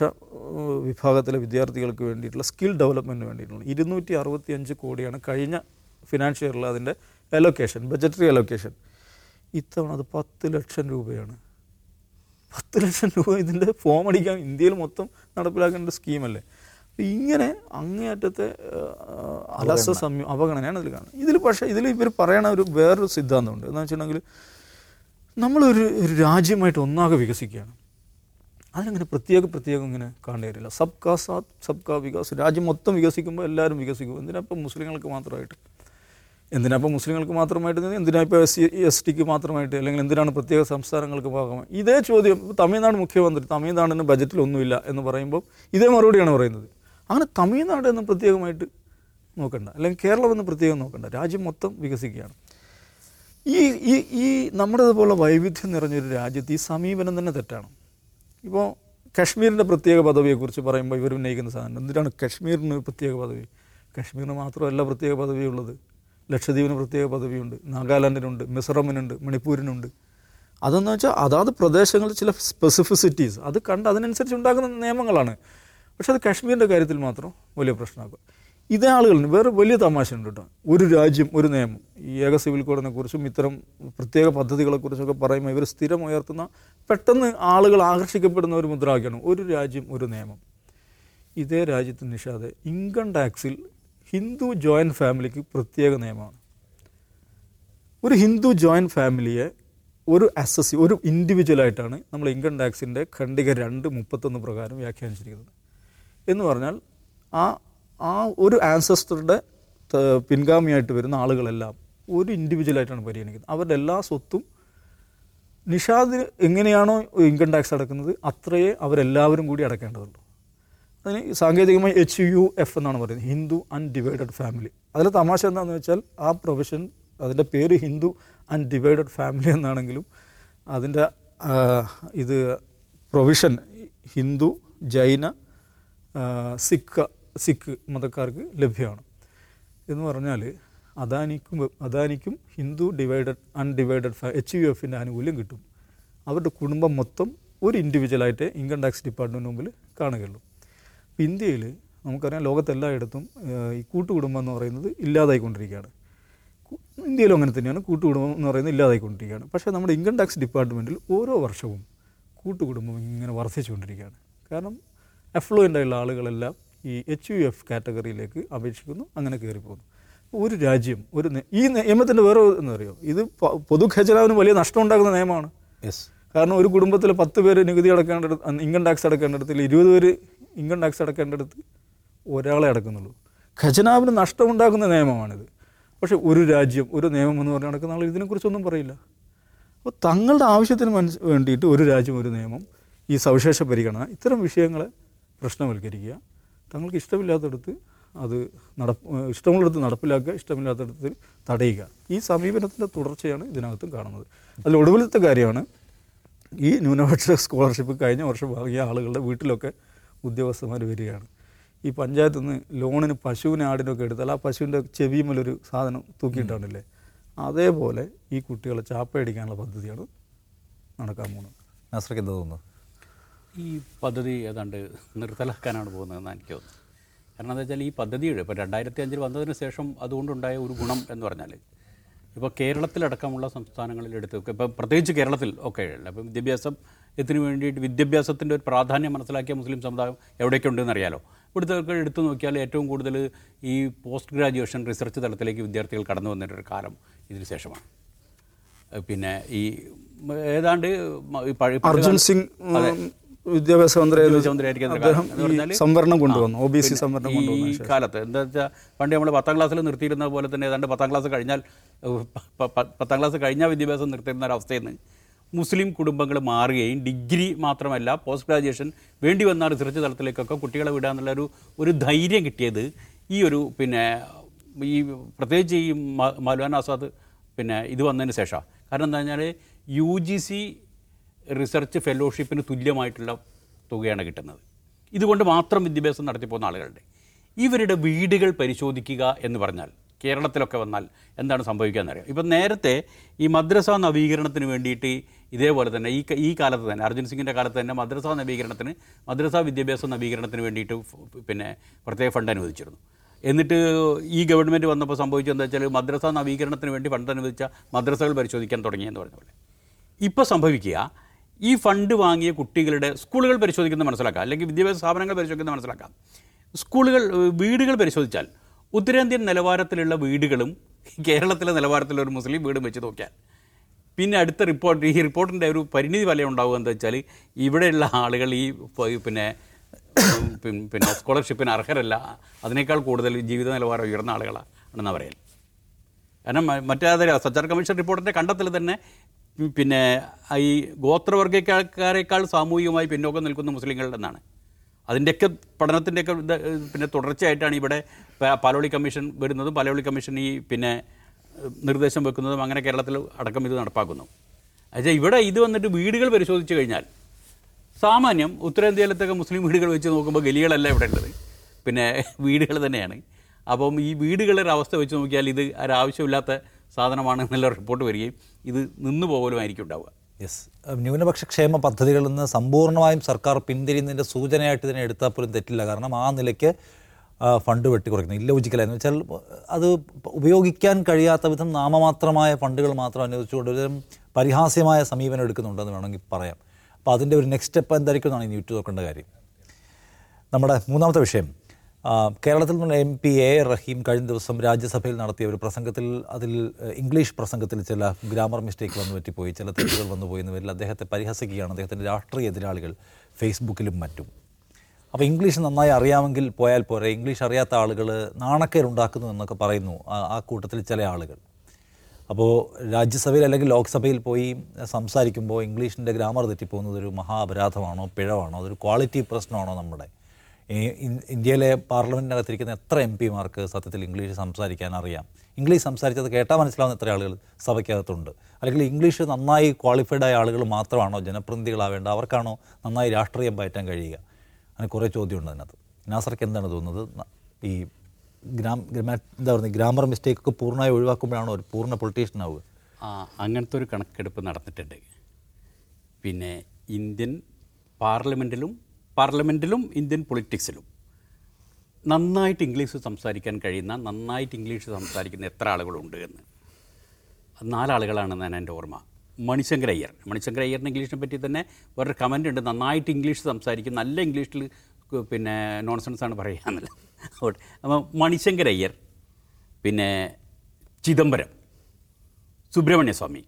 ഏഹ്, വിഭാഗത്തിലെ വിദ്യാർത്ഥികൾക്ക് വേണ്ടിയിട്ടുള്ള സ്കിൽ ഡെവലപ്മെൻറ്റിന് വേണ്ടിയിട്ടുള്ള ഇരുന്നൂറ്റി അറുപത്തി അഞ്ച് കോടിയാണ് കഴിഞ്ഞ ഫിനാൻഷ്യൽ ഇയറിൽ അതിൻ്റെ അലൊക്കേഷൻ ബജറ്ററി അലൊക്കേഷൻ ഇത്തവണ അത് പത്ത് ലക്ഷം രൂപയാണ് പത്ത് ലക്ഷം രൂപ ഇതിൻ്റെ ഫോം അടിക്കാൻ ഇന്ത്യയിൽ മൊത്തം നടപ്പിലാക്കേണ്ട സ്കീമല്ലേ അപ്പോൾ ഇങ്ങനെ അങ്ങേയറ്റത്തെ ഏഹ്, അലസ സംയ അവഗണനയാണ് ഇതിൽ കാണുന്നത് ഇതിൽ പക്ഷേ ഇതിൽ ഇവർ പറയണ ഒരു വേറൊരു സിദ്ധാന്തമുണ്ട് എന്ന് വെച്ചിട്ടുണ്ടെങ്കിൽ നമ്മളൊരു ഒരു രാജ്യമായിട്ട് ഒന്നാകെ വികസിക്കുകയാണ് അതിനങ്ങനെ പ്രത്യേക പ്രത്യേകം ഇങ്ങനെ കാണേണ്ടില്ല സബ് കാ സാത്ത് സബ് കാ വികാസ് രാജ്യം മൊത്തം വികസിക്കുമ്പോൾ എല്ലാവരും വികസിക്കും എന്തിനാ ഇപ്പം മുസ്ലിങ്ങൾക്ക് മാത്രമായിട്ട് എന്തിനാ ഇപ്പം മുസ്ലിങ്ങൾക്ക് മാത്രമായിട്ട് നിന്ന് എന്തിനാ ഇപ്പോൾ എസ് സി എസ് ടിക്ക് മാത്രമായിട്ട് അല്ലെങ്കിൽ എന്തിനാണ് പ്രത്യേക സംസ്ഥാനങ്ങൾക്ക് ഭാഗമായി ഇതേ ചോദ്യം ഇപ്പോൾ തമിഴ്നാട് മുഖ്യമന്ത്രി തമിഴ്നാടിന് ബജറ്റിൽ ഒന്നുമില്ല എന്ന് പറയുമ്പോൾ ഇതേ മറുപടിയാണ് പറയുന്നത് അങ്ങനെ തമിഴ്നാട് എന്ന് പ്രത്യേകമായിട്ട് നോക്കണ്ട അല്ലെങ്കിൽ കേരളം എന്ന് പ്രത്യേകം നോക്കണ്ട രാജ്യം മൊത്തം വികസിക്കുകയാണ് ഈ ഈ ഈ നമ്മുടേതുപോലെ വൈവിധ്യം നിറഞ്ഞൊരു രാജ്യത്ത് ഈ സമീപനം തന്നെ തെറ്റാണ് ഇപ്പോൾ കശ്മീരിൻ്റെ പ്രത്യേക പദവിയെക്കുറിച്ച് പറയുമ്പോൾ ഇവർ ഉന്നയിക്കുന്ന സാധനം എന്തിനാണ് കശ്മീരിന് പ്രത്യേക പദവി കശ്മീരിന് മാത്രമല്ല പ്രത്യേക പദവിയുള്ളത് ലക്ഷദ്വീപിന് പ്രത്യേക പദവിയുണ്ട് നാഗാലാൻഡിനുണ്ട് മിസോറമിനുണ്ട് മണിപ്പൂരിനുണ്ട് അതെന്ന് വെച്ചാൽ അതാത് പ്രദേശങ്ങളിൽ ചില സ്പെസിഫിസിറ്റീസ് അത് കണ്ട് അതിനനുസരിച്ച് ഉണ്ടാക്കുന്ന നിയമങ്ങളാണ് പക്ഷെ അത് കാശ്മീരിൻ്റെ കാര്യത്തിൽ മാത്രം വലിയ പ്രശ്നമാക്കും ഇതേ ആളുകളിന് വേറെ വലിയ തമാശ ഉണ്ട് കേട്ടോ ഒരു രാജ്യം ഒരു നിയമം ഈ ഏക സിവിൽ കോഡിനെ കുറിച്ചും ഇത്തരം പ്രത്യേക പദ്ധതികളെക്കുറിച്ചൊക്കെ പറയുമ്പോൾ ഇവർ സ്ഥിരം ഉയർത്തുന്ന പെട്ടെന്ന് ആളുകൾ ആകർഷിക്കപ്പെടുന്ന ഒരു മുദ്രാവാക്യമാണ് ഒരു രാജ്യം ഒരു നിയമം ഇതേ രാജ്യത്ത് നിഷാദ് ഇൻകം ടാക്സിൽ ഹിന്ദു ജോയിൻറ്റ് ഫാമിലിക്ക് പ്രത്യേക നിയമമാണ് ഒരു ഹിന്ദു ജോയിൻറ്റ് ഫാമിലിയെ ഒരു അസസി ഒരു ഇൻഡിവിജ്വലായിട്ടാണ് നമ്മൾ ഇൻകം ടാക്സിൻ്റെ ഖണ്ഡിക രണ്ട് മുപ്പത്തൊന്ന് പ്രകാരം വ്യാഖ്യാനിച്ചിരിക്കുന്നത് എന്ന് പറഞ്ഞാൽ ആ ആ ഒരു ആൻസസ്റ്ററുടെ പിൻഗാമിയായിട്ട് വരുന്ന ആളുകളെല്ലാം ഒരു ഇൻഡിവിജ്വലായിട്ടാണ് പരിഗണിക്കുന്നത് അവരുടെ എല്ലാ സ്വത്തും നിഷാദ് എങ്ങനെയാണോ ഇൻകം ടാക്സ് അടക്കുന്നത് അത്രയേ അവരെല്ലാവരും കൂടി അടക്കേണ്ടതുള്ളൂ അതിന് സാങ്കേതികമായി എച്ച് യു എഫ് എന്നാണ് പറയുന്നത് ഹിന്ദു അൺഡിവൈഡഡ് ഫാമിലി അതിൽ തമാശ എന്താണെന്ന് വെച്ചാൽ ആ പ്രൊഫഷൻ അതിൻ്റെ പേര് ഹിന്ദു അൺഡിവൈഡഡ് ഫാമിലി എന്നാണെങ്കിലും അതിൻ്റെ ആ, ഇത് പ്രൊവിഷൻ ഹിന്ദു ജൈന ആ, സിഖ് സിഖ് മതക്കാർക്ക് ലഭ്യമാണ് എന്ന് പറഞ്ഞാൽ അദാനിക്കും അദാനിക്കും Hindu divided undivided H U എഫിൻ്റെ ആനുകൂല്യം കിട്ടും അവരുടെ കുടുംബം മൊത്തം ഒരു ഇൻഡിവിജ്വലായിട്ട് ഇൻകം ടാക്സ് ഡിപ്പാർട്ട്മെൻറ്റ് മുമ്പിൽ കാണുകയുള്ളൂ അപ്പോൾ ഇന്ത്യയിൽ നമുക്കറിയാം ലോകത്തെല്ലായിടത്തും ഏഹ്, ഈ കൂട്ടുകുടുംബം എന്ന് പറയുന്നത് ഇല്ലാതായിക്കൊണ്ടിരിക്കുകയാണ് കു- ഇന്ത്യയിലും അങ്ങനെ തന്നെയാണ് കൂട്ടുകുടുംബം എന്ന് പറയുന്നത് ഇല്ലാതായിക്കൊണ്ടിരിക്കുകയാണ് പക്ഷേ നമ്മുടെ ഇൻകം ടാക്സ് ഡിപ്പാർട്ട്മെൻറ്റിൽ ഓരോ വർഷവും കൂട്ടുകുടുംബം ഇങ്ങനെ വർദ്ധിച്ചുകൊണ്ടിരിക്കുകയാണ് കാരണം അഫ്ലുവൻ്റ് ആയുള്ള ആളുകളെല്ലാം ഈ എച്ച് യു എഫ് കാറ്റഗറിയിലേക്ക് അപേക്ഷിക്കുന്നു അങ്ങനെ കയറിപ്പോകുന്നു ഒരു രാജ്യം ഒരു നേ- ഈ നിയമത്തിൻ്റെ വേറെ എന്താ പറയുക ഇത് പ- പൊതു ഖജനാവിന് വലിയ നഷ്ടം ഉണ്ടാക്കുന്ന നിയമമാണ് യെസ് കാരണം ഒരു കുടുംബത്തിൽ പത്ത് പേര് നികുതി അടക്കേണ്ടടുത്ത് ഇൻകം ടാക്സ് അടക്കേണ്ടടത്തിൽ ഇരുപത് പേര് ഇൻകം ടാക്സ് അടക്കേണ്ടടുത്ത് ഒരാളെ അടക്കുന്നുള്ളൂ ഖജനാവിന് നഷ്ടമുണ്ടാക്കുന്ന നിയമമാണിത് പക്ഷേ ഒരു രാജ്യം ഒരു നിയമം എന്ന് പറഞ്ഞ് നടക്കുന്ന ആൾ ഇതിനെക്കുറിച്ചൊന്നും പറയില്ല അപ്പോൾ തങ്ങളുടെ ആവശ്യത്തിന് മനസ് വേണ്ടിയിട്ട് ഒരു രാജ്യം ഒരു നിയമം ഈ സവിശേഷ പരിഗണന ഇത്തരം വിഷയങ്ങളെ പ്രശ്നവൽക്കരിക്കുക തങ്ങൾക്ക് ഇഷ്ടമില്ലാത്തടത്ത് അത് നടപ്പ് ഇഷ്ടമുള്ളിടത്ത് നടപ്പിലാക്കുക ഇഷ്ടമില്ലാത്തടത്ത് തടയുക ഈ സമീപനത്തിൻ്റെ തുടർച്ചയാണ് ഇതിനകത്തും കാണുന്നത് അതിൽ ഒടുവിലത്തെ കാര്യമാണ് ഈ ന്യൂനപക്ഷ സ്കോളർഷിപ്പ് കഴിഞ്ഞ വർഷം വാങ്ങിയ ആളുകളുടെ വീട്ടിലൊക്കെ ഉദ്യോഗസ്ഥന്മാർ വരികയാണ് ഈ പഞ്ചായത്തിൽ നിന്ന് ലോണിന് പശുവിനെ ആടിനൊക്കെ എടുത്താൽ ആ പശുവിൻ്റെ ചെവിയുമലൊരു സാധനം തൂക്കിയിട്ടാണല്ലേ അതേപോലെ ഈ കുട്ടികളെ ചാപ്പയടിക്കാനുള്ള പദ്ധതിയാണ് നടക്കാൻ പോകുന്നത് നാസർക്ക് എന്താ തോന്നുന്നു ഈ പദ്ധതി ഏതാണ്ട് നിർത്തലാക്കാനാണ് പോകുന്നതെന്ന് എനിക്ക് തോന്നുന്നു കാരണം എന്താ വെച്ചാൽ ഈ പദ്ധതിയുടെ ഇപ്പോൾ രണ്ടായിരത്തി അഞ്ചിൽ വന്നതിന് ശേഷം അതുകൊണ്ടുണ്ടായ ഒരു ഗുണം എന്ന് പറഞ്ഞാൽ ഇപ്പോൾ കേരളത്തിലടക്കമുള്ള സംസ്ഥാനങ്ങളിൽ എടുത്ത് ഇപ്പോൾ പ്രത്യേകിച്ച് കേരളത്തിൽ ഒക്കെ ഉള്ള അപ്പോൾ വിദ്യാഭ്യാസത്തിന് വേണ്ടിയിട്ട് വിദ്യാഭ്യാസത്തിൻ്റെ ഒരു പ്രാധാന്യം മനസ്സിലാക്കിയ മുസ്ലിം സമുദായം എവിടെയൊക്കെ ഉണ്ടെന്ന് അറിയാലോ ഇവിടുത്തെ ഒക്കെ എടുത്തു നോക്കിയാൽ ഏറ്റവും കൂടുതൽ ഈ പോസ്റ്റ് ഗ്രാജുവേഷൻ റിസർച്ച് തലത്തിലേക്ക് വിദ്യാർത്ഥികൾ കടന്നു വന്നിട്ടൊരു കാലം ഇതിന് ശേഷമാണ് ഏഹ് പിന്നെ ഈ ഉം, ഏതാണ്ട് മ- ഈ പഴയ അർജുൻ സിംഗ് ഉം, വിദ്യാഭ്യാസ മന്ത്രി വിദ്യാഭ്യാസമന്ത്രിയായിരിക്കുന്ന അദ്ദേഹം കാലം എന്ന് ഈ പറഞ്ഞാല് സംവരണം കൊണ്ടുവന്നു ഒ ബി സി പിന്നെ സംവരണം ഈ കൊണ്ടുവന്നു ശേഷം. കാലത്ത് എന്താ വെച്ചാൽ പണ്ട് നമ്മൾ പത്താം ക്ലാസ്സിൽ നിർത്തിയിരുന്ന പോലെ തന്നെ ഏതാണ്ട് പത്താം ക്ലാസ് കഴിഞ്ഞാൽ ഏഹ്, പ- പ- പത്താം ക്ലാസ് കഴിഞ്ഞാൽ വിദ്യാഭ്യാസം നിർത്തിയിരുന്ന ഒരവസ്ഥയിൽ നിന്ന് മുസ്ലിം കുടുംബങ്ങൾ മാറുകയും ഡിഗ്രി മാത്രമല്ല പോസ്റ്റ് ഗ്രാജുവേഷൻ വേണ്ടി വന്ന റിസർച്ച് തലത്തിലേക്കൊക്കെ കുട്ടികളെ വിടുക എന്നുള്ള ഒരു ഒരു ധൈര്യം കിട്ടിയത് ഈ ഒരു പിന്നെ ഈ പ്രത്യേകിച്ച് ഈ മ- മൗലാന ആസാദ് പിന്നെ ഇത് വന്നതിന് ശേഷം കാരണം എന്താ പറഞ്ഞാൽ യു ജി സി റിസർച്ച് ഫെലോഷിപ്പിന് തുല്യമായിട്ടുള്ള തുകയാണ് കിട്ടുന്നത് ഇതുകൊണ്ട് മാത്രം വിദ്യാഭ്യാസം നടത്തിപ്പോകുന്ന ആളുകളുടെ ഇവരുടെ വീടുകൾ പരിശോധിക്കുക എന്ന് പറഞ്ഞാൽ കേരളത്തിലൊക്കെ വന്നാൽ എന്താണ് സംഭവിക്കുക അറിയാം ഇപ്പം നേരത്തെ ഈ മദ്രസ നവീകരണത്തിന് വേണ്ടിയിട്ട് ഇതേപോലെ തന്നെ ഈ ക- ഈ കാലത്ത് തന്നെ അർജുൻ സിംഗിൻ്റെ കാലത്ത് തന്നെ മദ്രസ നവീകരണത്തിന് മദ്രസ വിദ്യാഭ്യാസ നവീകരണത്തിന് വേണ്ടിയിട്ട് ഫ്- പിന്നെ പ്രത്യേക ഫണ്ട് അനുവദിച്ചിരുന്നു എന്നിട്ട് ഈ ഗവൺമെൻറ് വന്നപ്പോൾ സംഭവിച്ചത് എന്താ വെച്ചാൽ മദ്രസ നവീകരണത്തിന് വേണ്ടി ഫണ്ട് അനുവദിച്ച മദ്രസകൾ പരിശോധിക്കാൻ തുടങ്ങിയെന്ന് പറഞ്ഞ പോലെ ഇപ്പോൾ സംഭവിക്കുക ഈ ഫണ്ട് വാങ്ങിയ കുട്ടികളുടെ സ്കൂളുകൾ പരിശോധിക്കുന്നത് മനസ്സിലാക്കാം അല്ലെങ്കിൽ വിദ്യാഭ്യാസ സ്ഥാപനങ്ങൾ പരിശോധിക്കുന്നത് മനസ്സിലാക്കാം സ്കൂളുകൾ ഏഹ്, വീടുകൾ പരിശോധിച്ചാൽ ഉത്തരേന്ത്യൻ നിലവാരത്തിലുള്ള വീടുകളും കേരളത്തിലെ നിലവാരത്തിലുള്ള ഒരു മുസ്ലിം വീടും വെച്ച് നോക്കിയാൽ പിന്നെ അടുത്ത റിപ്പോർട്ട് ഈ റിപ്പോർട്ടിൻ്റെ ഒരു പരിണിതി വലയം ഉണ്ടാവുക എന്താ വെച്ചാൽ ഇവിടെയുള്ള ആളുകൾ ഈ പ- പിന്നെ ഉം, പിൻ- പിന്നെ സ്കോളർഷിപ്പിന് അർഹരല്ല അതിനേക്കാൾ കൂടുതൽ ജീവിത നിലവാരം ഉയർന്ന ആളുകളാണെന്ന് പറയൽ കാരണം മ- മറ്റേ സച്ചാർ കമ്മീഷൻ റിപ്പോർട്ടിൻ്റെ കണ്ടെത്തൽ തന്നെ ഉം, പിന്നെ ഈ ഗോത്രവർഗ്ഗക്കാരേക്കാൾ സാമൂഹികമായി പിന്നോക്കം നിൽക്കുന്ന മുസ്ലിങ്ങളുടെ എന്നാണ് അതിൻ്റെയൊക്കെ പഠനത്തിൻ്റെയൊക്കെ ഇത് പിന്നെ തുടർച്ചയായിട്ടാണ് ഇവിടെ പ- പാലോളി കമ്മീഷൻ വരുന്നതും പാലോളി കമ്മീഷൻ ഈ പിന്നെ ഏഹ്, നിർദ്ദേശം വെക്കുന്നതും അങ്ങനെ കേരളത്തിൽ അടക്കം ഇത് നടപ്പാക്കുന്നു അച്ഛാ ഇവിടെ ഇത് വന്നിട്ട് വീടുകൾ പരിശോധിച്ച് കഴിഞ്ഞാൽ സാമാന്യം ഉത്തരേന്ത്യയിലത്തൊക്കെ മുസ്ലിം വീടുകൾ വെച്ച് നോക്കുമ്പോൾ ഗലികളല്ല ഇവിടെ ഉള്ളത് പിന്നെ വീടുകൾ തന്നെയാണ് അപ്പം ഈ വീടുകളുടെ അവസ്ഥ വെച്ച് നോക്കിയാൽ ഇത് ഒരാവശ്യമില്ലാത്ത സാധനമാണ് എന്നുള്ള റിപ്പോർട്ട് വരികയും ഇത് നിന്നു പോകലുമായിരിക്കും ഉണ്ടാവുക യെസ് ന്യൂനപക്ഷ ക്ഷേമ പദ്ധതികളിൽ നിന്ന് സമ്പൂർണ്ണമായും സർക്കാർ പിന്തിരിയുന്നതിൻ്റെ സൂചനയായിട്ട് ഇതിനെ എടുത്താൽ പോലും തെറ്റില്ല കാരണം ആ നിലയ്ക്ക് ആ, ഫണ്ട് വെട്ടിക്കുറയ്ക്കുന്നു ഇല്ലോജിക്കലായെന്ന് വെച്ചാൽ അത് ഉപയോഗിക്കാൻ കഴിയാത്ത വിധം നാമമാത്രമായ ഫണ്ടുകൾ മാത്രം അനുവദിച്ചുകൊണ്ട് ഒരു പരിഹാസ്യമായ സമീപനം എടുക്കുന്നുണ്ടെന്ന് വേണമെങ്കിൽ പറയാം അപ്പോൾ അതിൻ്റെ ഒരു നെക്സ്റ്റ് സ്റ്റെപ്പ് എന്തായിരിക്കും എന്നാണ് ഇനി ഉറ്റു നോക്കേണ്ട കാര്യം നമ്മുടെ മൂന്നാമത്തെ വിഷയം ആ, കേരളത്തിൽ നിന്ന് എം പി എ റഹീം കഴിഞ്ഞ ദിവസം രാജ്യസഭയിൽ നടത്തിയ ഒരു പ്രസംഗത്തിൽ അതിൽ ഏഹ്, ഇംഗ്ലീഷ് പ്രസംഗത്തിൽ ചില ഗ്രാമർ മിസ്റ്റേക്ക് വന്നു പറ്റിപ്പോയി ചില തെറ്റുകൾ വന്നു പോയി എന്ന പേരിൽ അദ്ദേഹത്തെ പരിഹസിക്കുകയാണ് അദ്ദേഹത്തിൻ്റെ രാഷ്ട്രീയ എതിരാളികൾ ഫേസ്ബുക്കിലും മറ്റും അപ്പോൾ ഇംഗ്ലീഷ് നന്നായി അറിയാമെങ്കിൽ പോയാൽ പോരെ ഇംഗ്ലീഷ് അറിയാത്ത ആളുകൾ നാണക്കേടുണ്ടാക്കുന്നു എന്നൊക്കെ പറയുന്നു ആ- ആ കൂട്ടത്തിൽ ചില ആളുകൾ അപ്പോൾ രാജ്യസഭയിൽ അല്ലെങ്കിൽ ലോക്സഭയിൽ പോയി സംസാരിക്കുമ്പോൾ ഇംഗ്ലീഷിൻ്റെ ഗ്രാമർ തെറ്റിപ്പോകുന്നത് ഒരു മഹാ അപരാധമാണോ പിഴവാണോ അതൊരു ക്വാളിറ്റി പ്രശ്നമാണോ നമ്മുടെ ഈ ഇൻ- ഇന്ത്യയിലെ പാർലമെൻറ്റിനകത്തിരിക്കുന്ന എത്ര എം പിമാർക്ക് സത്യത്തിൽ ഇംഗ്ലീഷ് സംസാരിക്കാൻ അറിയാം ഇംഗ്ലീഷ് സംസാരിച്ചത് കേട്ടാൽ മനസ്സിലാവുന്ന എത്ര ആളുകൾ സഭയ്ക്കകത്തുണ്ട് അല്ലെങ്കിൽ ഇംഗ്ലീഷ് നന്നായി ക്വാളിഫൈഡ് ആയ ആളുകൾ മാത്രമാണോ ജനപ്രതിനിധികളാവേണ്ട അവർക്കാണോ നന്നായി രാഷ്ട്രീയം പയറ്റാൻ കഴിയുക അങ്ങനെ കുറേ ചോദ്യമുണ്ട് അതിനകത്ത് നാസർക്ക് എന്താണ് തോന്നുന്നത് ന- ഈ ഗ്രാം ഗ്രാമ എന്താ പറയുക ഗ്രാമർ മിസ്റ്റേക്ക് ഒക്കെ പൂർണ്ണമായി ഒഴിവാക്കുമ്പോഴാണോ ഒരു പൂർണ്ണ പൊളിറ്റീഷ്യൻ ആവുക ആ, അങ്ങനത്തെ ഒരു കണക്കെടുപ്പ് നടന്നിട്ടുണ്ട് പിന്നെ ഇന്ത്യൻ പാർലമെൻറ്റിലും പാർലമെൻറ്റിലും ഇന്ത്യൻ പൊളിറ്റിക്സിലും നന്നായിട്ട് ഇംഗ്ലീഷ് സംസാരിക്കാൻ കഴിയുന്ന നന്നായിട്ട് ഇംഗ്ലീഷ് സംസാരിക്കുന്ന എത്ര ആളുകളുണ്ട് എന്ന് അത് നാലാളുകളാണെന്നാണ് എൻ്റെ ഓർമ്മ മണിശങ്കർ അയ്യർ മണിശങ്കർ അയ്യറിന് ഇംഗ്ലീഷിനെ പറ്റി തന്നെ വേറൊരു കമൻ്റ് ഉണ്ട് നന്നായിട്ട് ഇംഗ്ലീഷ് സംസാരിക്കും നല്ല ഇംഗ്ലീഷിൽ ക- പിന്നെ നോൺസെൻസ് ആണ് പറയുക എന്നല്ല അതുകൊണ്ട് അപ്പോൾ മണിശങ്കർ അയ്യർ പിന്നെ ചിദംബരം സുബ്രഹ്മണ്യ സ്വാമി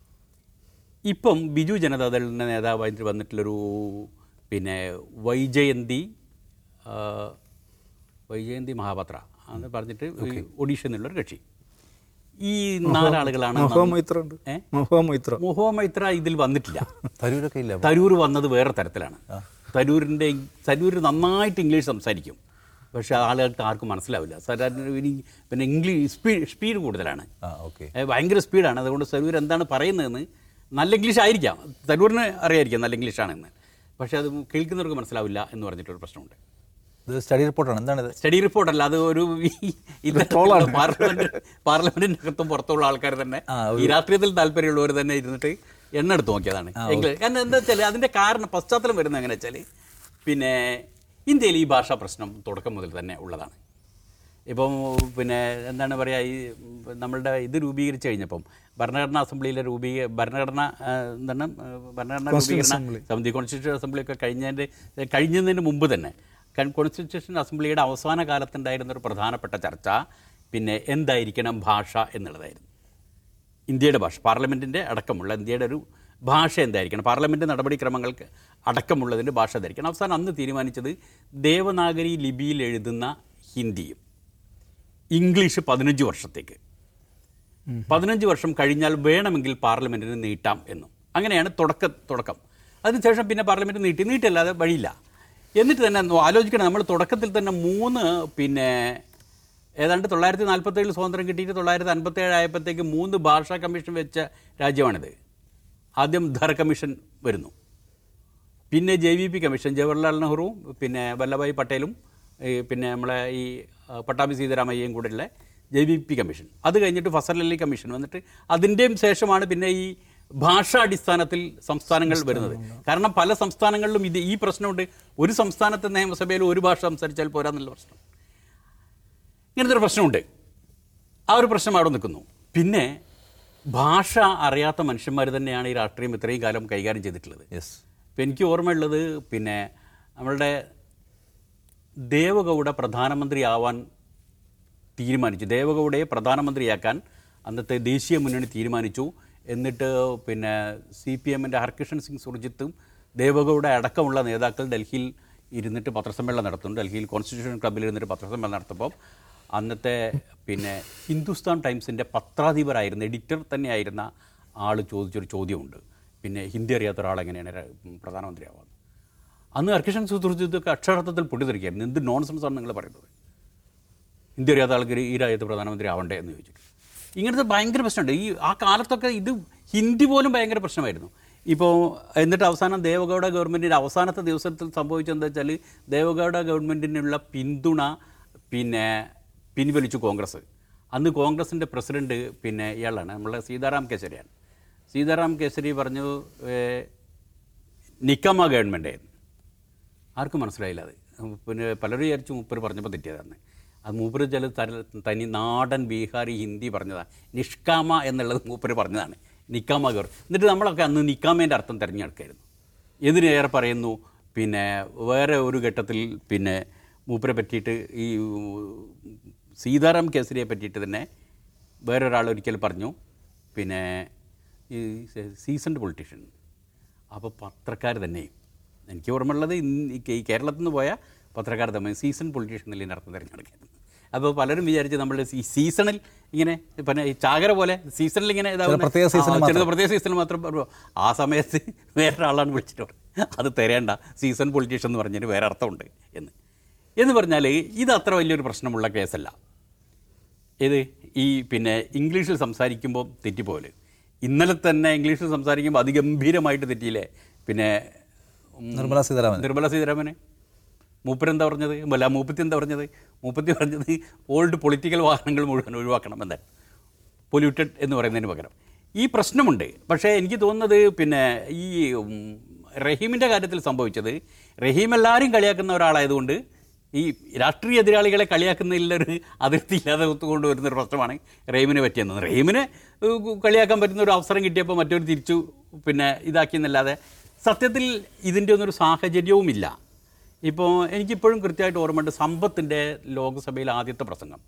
ഇപ്പം ബിജു ജനതാദളിൻ്റെ നേതാവായിട്ട് വന്നിട്ടുള്ളൊരു പിന്നെ വൈജയന്തി ആ, വൈജയന്തി മഹാപാത്ര എന്ന് പറഞ്ഞിട്ട് ഈ ഒഡീഷ എന്നുള്ളൊരു കക്ഷി ഈ നാലാളുകളാണ് മഹുവ മൈത്ര ഉണ്ട് ഏ? മഹുവ മൈത്ര മുഹോ മൈത്ര ഇതിൽ വന്നിട്ടില്ല തരൂരൊക്കെ ഇല്ല തരൂർ വന്നത് വേറെ തരത്തിലാണ് തരൂരിൻ്റെ തരൂർ നന്നായിട്ട് ഇംഗ്ലീഷ് സംസാരിക്കും പക്ഷേ ആളുകൾക്ക് ആർക്കും മനസ്സിലാവില്ല സാധാരണ ഇനി പിന്നെ ഇംഗ്ലീഷ് സ്പീഡ് സ്പീഡ് കൂടുതലാണ് ആ ഓക്കെ ഏ, ഭയങ്കര സ്പീഡാണ് അതുകൊണ്ട് തരൂർ എന്താണ് പറയുന്നതെന്ന് നല്ല ഇംഗ്ലീഷ് ആയിരിക്കാം തരൂരിന് അറിയായിരിക്കാം നല്ല ഇംഗ്ലീഷാണെന്ന് പക്ഷേ അത് കേൾക്കുന്നവർക്ക് മനസ്സിലാവില്ല എന്ന് പറഞ്ഞിട്ടൊരു പ്രശ്നമുണ്ട് ഇത് സ്റ്റഡി റിപ്പോർട്ടാണ് എന്താണിത് സ്റ്റഡി റിപ്പോർട്ടല്ല അത് ഒരു ഇത് പാർലമെന്റ് പാർലമെന്റിനകത്തും പുറത്തുള്ള ആൾക്കാർ തന്നെ ഈ രാഷ്ട്രീയത്തിൽ താല്പര്യമുള്ളവർ തന്നെ ഇരുന്നിട്ട് എണ്ണ എടുത്ത് നോക്കിയതാണ് എങ്കിൽ കാരണം എന്താ വെച്ചാൽ അതിന്റെ കാരണം പശ്ചാത്തലം വരുന്നത് എങ്ങനെ വെച്ചാൽ പിന്നെ ഇന്ത്യയിൽ ഈ ഭാഷാ പ്രശ്നം തുടക്കം മുതൽ തന്നെ ഉള്ളതാണ് ഇപ്പം പിന്നെ എന്താണ് പറയുക ഈ നമ്മളുടെ ഇത് രൂപീകരിച്ച് കഴിഞ്ഞപ്പം ഭരണഘടനാ അസംബ്ലിയിലെ രൂപീ ഭരണഘടന ആ, എന്താണ് ആ, ഭരണഘടനാ രൂപീകരണ സമിതി കോൺസ്റ്റിറ്റ്യൂഷൻ അസംബ്ലി ഒക്കെ കഴിഞ്ഞതിൻ്റെ കഴിഞ്ഞതിന് മുമ്പ് തന്നെ കൺ- കോൺസ്റ്റിറ്റ്യൂഷൻ അസംബ്ലിയുടെ അവസാന കാലത്തുണ്ടായിരുന്ന ഒരു പ്രധാനപ്പെട്ട ചർച്ച പിന്നെ എന്തായിരിക്കണം ഭാഷ എന്നുള്ളതായിരുന്നു ഇന്ത്യയുടെ ഭാഷ പാർലമെൻറ്റിൻ്റെ അടക്കമുള്ള ഇന്ത്യയുടെ ഒരു ഭാഷ എന്തായിരിക്കണം പാർലമെൻറ്റ് നടപടിക്രമങ്ങൾക്ക് അടക്കമുള്ളതിൻ്റെ ഭാഷ എന്തായിരിക്കണം അവസാനം അന്ന് തീരുമാനിച്ചത് ദേവനാഗരി ലിപിയിൽ എഴുതുന്ന ഹിന്ദിയും ഇംഗ്ലീഷ് പതിനഞ്ച് വർഷത്തേക്ക് പതിനഞ്ച് വർഷം കഴിഞ്ഞാൽ വേണമെങ്കിൽ പാർലമെൻറ്റിന് നീട്ടാം എന്നും അങ്ങനെയാണ് തുടക്ക തുടക്കം അതിനുശേഷം പിന്നെ പാർലമെൻറ്റ് നീട്ടി നീട്ടിയല്ലാതെ വഴിയില്ല എന്നിട്ട് തന്നെ ഒന്ന് ആലോചിക്കണം നമ്മൾ തുടക്കത്തിൽ തന്നെ മൂന്ന് പിന്നെ ഏതാണ്ട് തൊള്ളായിരത്തി നാൽപ്പത്തേഴിൽ സ്വാതന്ത്ര്യം കിട്ടിയിട്ട് തൊള്ളായിരത്തി അൻപത്തേഴ് ആയപ്പോഴത്തേക്ക് മൂന്ന് ഭാഷാ കമ്മീഷൻ വെച്ച രാജ്യമാണിത് ആദ്യം ധർ കമ്മീഷൻ വരുന്നു പിന്നെ J V P commission Jawaharlal നെഹ്റുവും പിന്നെ വല്ലഭായ് പട്ടേലും ഈ പിന്നെ നമ്മളെ ഈ ആ, പട്ടാഭി സീതാരാമയ്യയും കൂടെയുള്ള ജെ വി പി കമ്മീഷൻ അത് കഴിഞ്ഞിട്ട് ഫസൽ അലി കമ്മീഷൻ വന്നിട്ട് അതിൻ്റെയും ശേഷമാണ് പിന്നെ ഈ ഭാഷാടിസ്ഥാനത്തിൽ സംസ്ഥാനങ്ങൾ വരുന്നത് കാരണം പല സംസ്ഥാനങ്ങളിലും ഇത് ഈ പ്രശ്നമുണ്ട് ഒരു സംസ്ഥാനത്തെ നിയമസഭയിൽ ഒരു ഭാഷ സംസാരിച്ചാൽ പോരാന്നുള്ള പ്രശ്നം ഇങ്ങനത്തെ ഒരു പ്രശ്നമുണ്ട് ആ ഒരു പ്രശ്നം അവിടെ നിൽക്കുന്നു പിന്നെ ഭാഷ അറിയാത്ത മനുഷ്യന്മാർ തന്നെയാണ് ഈ രാഷ്ട്രീയം ഇത്രയും കാലം കൈകാര്യം ചെയ്തിട്ടുള്ളത് യെസ് ഇപ്പം എനിക്ക് ഓർമ്മയുള്ളത് പിന്നെ നമ്മളുടെ ദേവഗൗഡ പ്രധാനമന്ത്രിയാവാൻ തീരുമാനിച്ചു ദേവഗൗഡയെ പ്രധാനമന്ത്രിയാക്കാൻ അന്നത്തെ ദേശീയ മുന്നണി തീരുമാനിച്ചു എന്നിട്ട് പിന്നെ സി പി എമ്മിൻ്റെ ഹർകിഷൻ സിംഗ് സുർജിത്തും ദേവഗൗഡ അടക്കമുള്ള നേതാക്കൾ ഡൽഹിയിൽ ഇരുന്നിട്ട് പത്രസമ്മേളനം നടത്തുന്നു ഡൽഹിയിൽ കോൺസ്റ്റിറ്റ്യൂഷൻ ക്ലബ്ബിൽ ഇരുന്നിട്ട് പത്രസമ്മേളനം നടത്തുമ്പോൾ അന്നത്തെ പിന്നെ ഹിന്ദുസ്ഥാൻ ടൈംസിൻ്റെ പത്രാധിപരായിരുന്ന എഡിറ്റർ തന്നെയായിരുന്ന ആൾ ചോദിച്ചൊരു ചോദ്യമുണ്ട് പിന്നെ ഹിന്ദി അറിയാത്ത ഒരാൾ എങ്ങനെയാണ് ര- പ്രധാനമന്ത്രിയാവുന്നത് അന്ന് ഹർകിഷൻ സുഹൃത്തൊക്കെ അക്ഷരാർത്ഥത്തിൽ പൊട്ടിത്തെറിക്കായിരുന്നു എന്ത് നോൺസെൻസ് ആണ് നിങ്ങൾ പറയുന്നത് ഇന്ത്യ അറിയാത്ത ആൾക്ക് ഈ രാജ്യത്ത് പ്രധാനമന്ത്രി ആവണ്ടേ എന്ന് ചോദിച്ചിട്ട് ഇങ്ങനത്തെ ഭയങ്കര പ്രശ്നമുണ്ട് ഈ ആ കാലത്തൊക്കെ ഇത് ഹിന്ദി പോലും ഭയങ്കര പ്രശ്നമായിരുന്നു ഇപ്പോൾ എന്നിട്ട് അവസാനം ദേവഗൗഡ ഗവൺമെൻറ്റിൻ്റെ അവസാനത്തെ ദിവസത്തിൽ സംഭവിച്ചതെന്താ വെച്ചാൽ ദേവഗൗഡ ഗവൺമെൻറ്റിനുള്ള പിന്തുണ പിന്നെ പിൻവലിച്ചു കോൺഗ്രസ് അന്ന് കോൺഗ്രസിൻ്റെ പ്രസിഡന്റ് പിന്നെ ഇയാളാണ് നമ്മളെ സീതാറാം കേസരിയാണ് സീതാറാം കേസരി പറഞ്ഞു ഏഹ്, നിക്കമ്മ ഗവൺമെൻറ് ആർക്കും മനസ്സിലായില്ല അത് പിന്നെ പലരും വിചാരിച്ചു മൂപ്പർ പറഞ്ഞപ്പോൾ തെറ്റിയതാണ് അത് മൂപ്പർ ചില തര- തനി നാടൻ ബീഹാറി ഹിന്ദി പറഞ്ഞതാണ് നിഷ്കാമ എന്നുള്ളത് മൂപ്പർ പറഞ്ഞതാണ് നിക്കാമ ഗവർ എന്നിട്ട് നമ്മളൊക്കെ അന്ന് നിക്കാമേൻ്റെ അർത്ഥം തിരഞ്ഞെടുക്കായിരുന്നു ഇതിനേറെ പറയുന്നു പിന്നെ വേറെ ഒരു ഘട്ടത്തിൽ പിന്നെ മൂപ്പരെ പറ്റിയിട്ട് ഈ സീതാറാം കേസരിയെ പറ്റിയിട്ട് തന്നെ വേറൊരാൾ ഒരിക്കൽ പറഞ്ഞു പിന്നെ ഈ സീസൺഡ് പൊളിറ്റീഷ്യൻ അപ്പോൾ പത്രക്കാർ തന്നെയും എനിക്ക് ഓർമ്മയുള്ളത് ഇന്ന് ഈ കേ- ഈ കേരളത്തിൽ നിന്ന് പോയ പത്രക്കാർ തമ്മിൽ സീസൺ പൊളിറ്റീഷ്യൻ എന്നതിൻ്റെ അർത്ഥം തിരഞ്ഞെടുക്കുന്നത് അപ്പോൾ പലരും വിചാരിച്ച് നമ്മൾ ഈ സീസണിൽ ഇങ്ങനെ പിന്നെ ഈ ചാകര പോലെ സീസണിൽ ഇങ്ങനെ ഇതാവുന്ന- പ്രത്യേക സീസണിൽ ആ, ചിലത് പ്രത്യേക സീസണിൽ മാത്രം പറഞ്ഞു. ആ സമയത്ത് വേറൊരാളാണ് വിളിച്ചിട്ട് പറഞ്ഞത് അത് തരേണ്ട സീസൺ പൊളിറ്റീഷ്യൻ എന്ന് പറഞ്ഞതിന് വേറെ അർത്ഥമുണ്ട് എന്ന് എന്ന് പറഞ്ഞാൽ ഇത് അത്ര വലിയൊരു പ്രശ്നമുള്ള കേസല്ല ഇത് ഈ പിന്നെ ഇംഗ്ലീഷിൽ സംസാരിക്കുമ്പോൾ തെറ്റിപ്പോലെ ഇന്നലെ തന്നെ ഇംഗ്ലീഷിൽ സംസാരിക്കുമ്പോൾ അതിഗംഭീരമായിട്ട് തെറ്റിയില്ലേ പിന്നെ ഉം, നിർമ്മല സീതാരാമൻ നിർമ്മല സീതാരാമനെ മൂപ്പരെന്താ പറഞ്ഞത് അല്ല മൂപ്പത്തി എന്താ പറഞ്ഞത് മൂപ്പത്തി പറഞ്ഞത് ഓൾഡ് പൊളിറ്റിക്കൽ വാഹനങ്ങൾ മുഴുവൻ ഒഴിവാക്കണം എന്നാണ് പൊല്യൂട്ടഡ് എന്ന് പറയുന്നതിന് പകരം ഈ പ്രശ്നമുണ്ട് പക്ഷേ എനിക്ക് തോന്നുന്നത് പിന്നെ ഈ ഉം, റഹീമിൻ്റെ കാര്യത്തിൽ സംഭവിച്ചത് റഹീം എല്ലാവരും കളിയാക്കുന്ന ഒരാളായതുകൊണ്ട് ഈ രാഷ്ട്രീയ എതിരാളികളെ കളിയാക്കുന്നതിലൊരു അതിർത്തി ഇല്ലാതെ കൊണ്ടുവരുന്ന ഒരു പ്രശ്നമാണ് റഹീമിനെ പറ്റിയെന്നത് റഹീമിനെ ഏഹ്, കളിയാക്കാൻ പറ്റുന്ന ഒരു അവസരം കിട്ടിയപ്പോൾ മറ്റൊരു തിരിച്ചു പിന്നെ ഇതാക്കിയെന്നല്ലാതെ സത്യത്തിൽ ഇതിൻ്റെ ഒന്നൊരു സാഹചര്യവുമില്ല ഇപ്പോൾ എനിക്കിപ്പോഴും കൃത്യമായിട്ട് ഓർമ്മയുണ്ട് സമ്പത്തിൻ്റെ ലോക്സഭയിൽ ആദ്യത്തെ പ്രസംഗം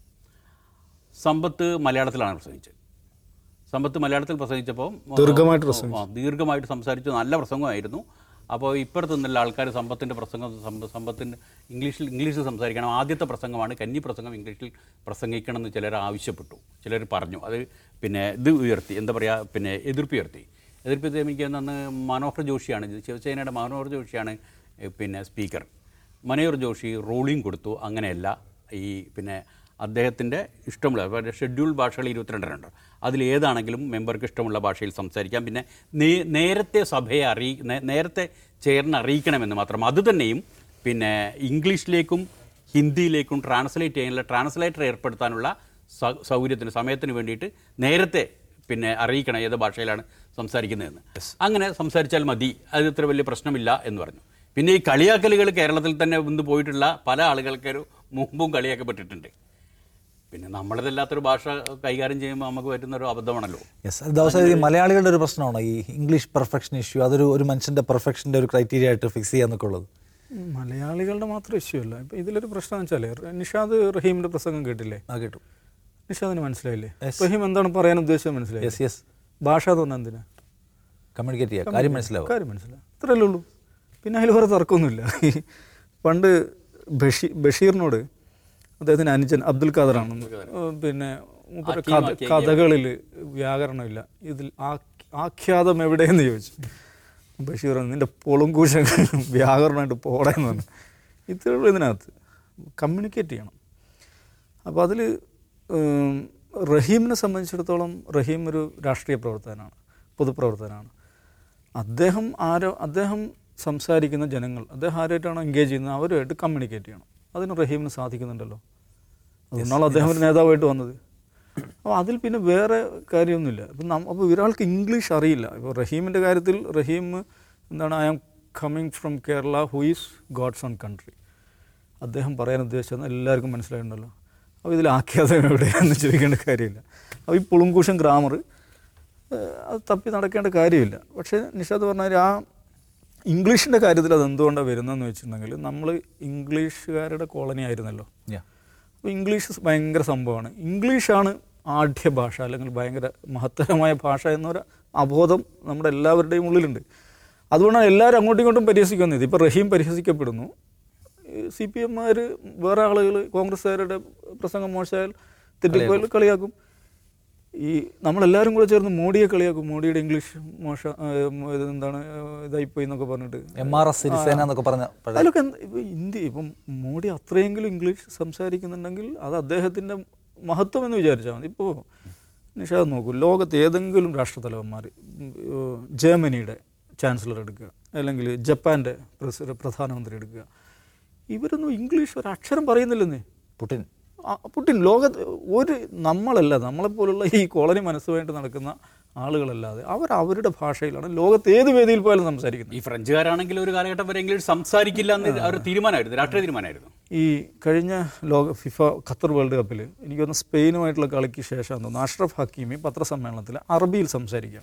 സമ്പത്ത് മലയാളത്തിലാണ് പ്രസംഗിച്ചത് സമ്പത്ത് മലയാളത്തിൽ പ്രസംഗിച്ചപ്പോൾ ദീർഘമായിട്ട് ആ, ദീർഘമായിട്ട് സംസാരിച്ചു നല്ല പ്രസംഗമായിരുന്നു അപ്പോൾ ഇപ്പുറത്ത് നിന്നുള്ള ആൾക്കാർ സമ്പത്തിൻ്റെ പ്രസംഗം സമ്പ- സമ്പത്തിൻ്റെ ഇംഗ്ലീഷിൽ ഇംഗ്ലീഷിൽ സംസാരിക്കണം ആദ്യത്തെ പ്രസംഗമാണ് കന്നി പ്രസംഗം ഇംഗ്ലീഷിൽ പ്രസംഗിക്കണം എന്ന് ചിലർ ആവശ്യപ്പെട്ടു ചിലർ പറഞ്ഞു അത് പിന്നെ ഇത് ഉയർത്തി എന്താ പറയുക പിന്നെ എതിർപ്പ് ഉയർത്തി എതിർപ്പ് ഉയർത്തി എനിക്ക് അന്ന് മനോഹർ ജോഷിയാണ് ഇത് ശിവസേനയുടെ മനോഹർ ജോഷിയാണ് ഏ, പിന്നെ സ്പീക്കർ മനോഹർ ജോഷി റൂളിംഗ് കൊടുത്തു അങ്ങനെയല്ല ഈ പിന്നെ അദ്ദേഹത്തിൻ്റെ ഇഷ്ടമുള്ള അതായത് ഷെഡ്യൂൾ ഭാഷകൾ ഇരുപത്തിരണ്ടെണ്ണുണ്ട് അതിൽ ഏതാണെങ്കിലും മെമ്പർക്ക് ഇഷ്ടമുള്ള ഭാഷയിൽ സംസാരിക്കാം പിന്നെ നേ- നേരത്തെ സഭയെ അറിയി നേ- നേരത്തെ ചെയറിനെ അറിയിക്കണമെന്ന് മാത്രം അത് തന്നെയും പിന്നെ ഇംഗ്ലീഷിലേക്കും ഹിന്ദിയിലേക്കും ട്രാൻസ്ലേറ്റ് ചെയ്യാനുള്ള ട്രാൻസ്ലേറ്റർ ഏർപ്പെടുത്താനുള്ള സ- സൗകര്യത്തിന് സമയത്തിന് വേണ്ടിയിട്ട് നേരത്തെ പിന്നെ അറിയിക്കണം ഏത് ഭാഷയിലാണ് സംസാരിക്കുന്നതെന്ന് അങ്ങനെ സംസാരിച്ചാൽ മതി അത് ഇത്ര വലിയ പ്രശ്നമില്ല എന്ന് പറഞ്ഞു പിന്നെ ഈ കളിയാക്കലുകൾ കേരളത്തിൽ തന്നെ വന്ന് പോയിട്ടുള്ള പല ആളുകൾക്കൊരു മുമ്പും കളിയാക്കപ്പെട്ടിട്ടുണ്ട് പിന്നെ നമ്മളതല്ലാത്തൊരു ഭാഷ കൈകാര്യം ചെയ്യുമ്പോൾ നമുക്ക് പറ്റുന്ന ഒരു അബദ്ധമാണല്ലോ യെസ് അത് ദിവസം ഈ മലയാളികളുടെ ഒരു പ്രശ്നമാണോ ഈ ഇംഗ്ലീഷ് പെർഫെക്ഷൻ ഇഷ്യൂ അതൊരു ഒരു മനുഷ്യൻ്റെ പെർഫെക്ഷൻ്റെ ഒരു ക്രൈറ്റീരിയ ആയിട്ട് ഫിക്സ് ചെയ്യാന്നൊക്കെ ഉള്ളത് മലയാളികളുടെ മാത്രം ഇഷ്യൂ അല്ല ഇപ്പം ഇതിലൊരു പ്രശ്നം എന്ന് വെച്ചാൽ നിഷാദ് റഹീമിന്റെ പ്രസംഗം കേട്ടില്ലേ ആ കേട്ടു നിഷാദിന് മനസ്സിലായില്ലേ റഹീം എന്താണ് പറയാൻ ഉദ്ദേശിച്ചത് മനസ്സിലായി യെസ് യെസ് ഭാഷ തോന്നുന്ന എന്തിനാ കമ്മ്യൂണിക്കേറ്റ് ചെയ്യുക കാര്യം മനസ്സിലാവും കാര്യം മനസ്സിലായി അത്രയല്ലേ ഉള്ളൂ പിന്നെ അതിൽ വേറെ തർക്കമൊന്നുമില്ല ഈ പണ്ട് ബഷീ ബഷീറിനോട് അദ്ദേഹത്തിൻ്റെ അനുജൻ അബ്ദുൽ ഖാദറാണ് പിന്നെ മൂപ്പരുടെ കഥ കഥകളിൽ വ്യാകരണമില്ല ഇതിൽ ആ- ആഖ്യാതം എവിടെയെന്ന് ചോദിച്ചു ബഷീർ പറഞ്ഞു, നിന്റെ പൊളുങ്കൂശ വ്യാകരണമായിട്ട് പോടേന്ന് പറഞ്ഞു ഇത്രേ ഉള്ളൂ ഇതിനകത്ത് കമ്മ്യൂണിക്കേറ്റ് ചെയ്യണം അപ്പോൾ അതിൽ റഹീമിനെ സംബന്ധിച്ചിടത്തോളം റഹീം ഒരു രാഷ്ട്രീയ പ്രവർത്തകനാണ് പൊതുപ്രവർത്തകനാണ് അദ്ദേഹം ആരോ അദ്ദേഹം സംസാരിക്കുന്ന ജനങ്ങൾ അദ്ദേഹം ആരായിട്ടാണോ എൻഗേജ് ചെയ്യുന്നത് അവരുമായിട്ട് കമ്മ്യൂണിക്കേറ്റ് ചെയ്യണം അതിന് റഹീമിന് സാധിക്കുന്നുണ്ടല്ലോ അതുകൊണ്ടാണ് അദ്ദേഹം ഒരു നേതാവായിട്ട് വന്നത് അപ്പോൾ അതിൽ പിന്നെ വേറെ കാര്യമൊന്നുമില്ല അപ്പം നം അപ്പോൾ ഒരാൾക്ക് ഇംഗ്ലീഷ് അറിയില്ല ഇപ്പോൾ റഹീമിൻ്റെ കാര്യത്തിൽ റഹീം എന്താണ് I am coming from Kerala who is God's own country അദ്ദേഹം പറയാൻ ഉദ്ദേശിച്ചത് എല്ലാവർക്കും മനസ്സിലായിട്ടുണ്ടല്ലോ അപ്പോൾ ഇതിൽ ആഖ്യാതം എവിടെയാണെന്ന് ചോദിക്കേണ്ട കാര്യമില്ല അപ്പോൾ ഈ പുളുങ്കൂഷൻ ഗ്രാമർ അത് തപ്പി നടക്കേണ്ട കാര്യമില്ല പക്ഷേ നിഷാദ് പറഞ്ഞാൽ ആ ഇംഗ്ലീഷിൻ്റെ കാര്യത്തിൽ അത് എന്തുകൊണ്ടാണ് വരുന്നതെന്ന് വെച്ചിട്ടുണ്ടെങ്കിൽ നമ്മൾ ഇംഗ്ലീഷുകാരുടെ കോളനി ആയിരുന്നല്ലോ Yeah. അപ്പോൾ ഇംഗ്ലീഷ് ഭയങ്കര സംഭവമാണ് ഇംഗ്ലീഷാണ് ആഢ്യ ഭാഷ അല്ലെങ്കിൽ ഭയങ്കര മഹത്തരമായ ഭാഷ എന്നൊരു അബോധം നമ്മുടെ എല്ലാവരുടെയും ഉള്ളിലുണ്ട് അതുകൊണ്ടാണ് എല്ലാവരും അങ്ങോട്ടും ഇങ്ങോട്ടും പരിഹസിക്കുന്നത് ഇപ്പോൾ റഹീം പരിഹസിക്കപ്പെടുന്നു സി പി എമ്മാർ വേറെ ആളുകൾ കോൺഗ്രസ്സുകാരുടെ പ്രസംഗം മോശമായാൽ തെറ്റിപ്പോയാൽ കളിയാക്കും ഈ നമ്മളെല്ലാവരും കൂടെ ചേർന്ന് മോഡിയെ കളിയാക്കും മോഡിയുടെ ഇംഗ്ലീഷ് മോശ ആ, ഇത് എന്താണ് ആ, ഇതായിപ്പോയി എന്നൊക്കെ പറഞ്ഞിട്ട് എം ആർ എസ് സിരിസേന എന്നൊക്കെ പറഞ്ഞ പഴയ അതിലൊക്കെ എന്ത് ഇപ്പം ഇന്ത്യ ഇപ്പം മോഡി അത്രയെങ്കിലും ഇംഗ്ലീഷ് സംസാരിക്കുന്നുണ്ടെങ്കിൽ അത് അദ്ദേഹത്തിൻ്റെ മഹത്വം എന്ന് വിചാരിച്ചാൽ മതി ഇപ്പോൾ നിഷാദ് നോക്കൂ ലോകത്ത് ഏതെങ്കിലും രാഷ്ട്രതലവന്മാർ ജർമ്മനിയുടെ ചാൻസലർ എടുക്കുക അല്ലെങ്കിൽ ജപ്പാൻ്റെ പ്രസി പ്രധാനമന്ത്രി എടുക്കുക ഇവരൊന്നും ഇംഗ്ലീഷ് ഒരു അക്ഷരം പറയുന്നില്ലെന്നേ പുടിൻ ആ, പുട്ടിൻ ലോകത്ത് ഒരു നമ്മളല്ല നമ്മളെപ്പോലുള്ള ഈ കോളനി മനസ്സുമായിട്ട് നടക്കുന്ന ആളുകളല്ലാതെ അവർ അവരുടെ ഭാഷയിലാണ് ലോകത്ത് ഏത് വേദിയിൽ പോയാലും സംസാരിക്കുന്നത് ഈ ഫ്രഞ്ചുകാരാണെങ്കിൽ ഒരു കാലഘട്ടം വരെ ഇംഗ്ലീഷ് സംസാരിക്കില്ല എന്ന് അവർ തീരുമാനമായിരുന്നു രാഷ്ട്രീയ തീരുമാനമായിരുന്നു ഈ കഴിഞ്ഞ ലോക ഫിഫ ഖത്തർ വേൾഡ് കപ്പിൽ എനിക്ക് തോന്നുന്നു സ്പെയിനുമായിട്ടുള്ള കളിക്ക് ശേഷം തോന്നുന്നു അഷ്റഫ് ഹക്കീമി പത്രസമ്മേളനത്തിൽ അറബിയിൽ സംസാരിക്കാം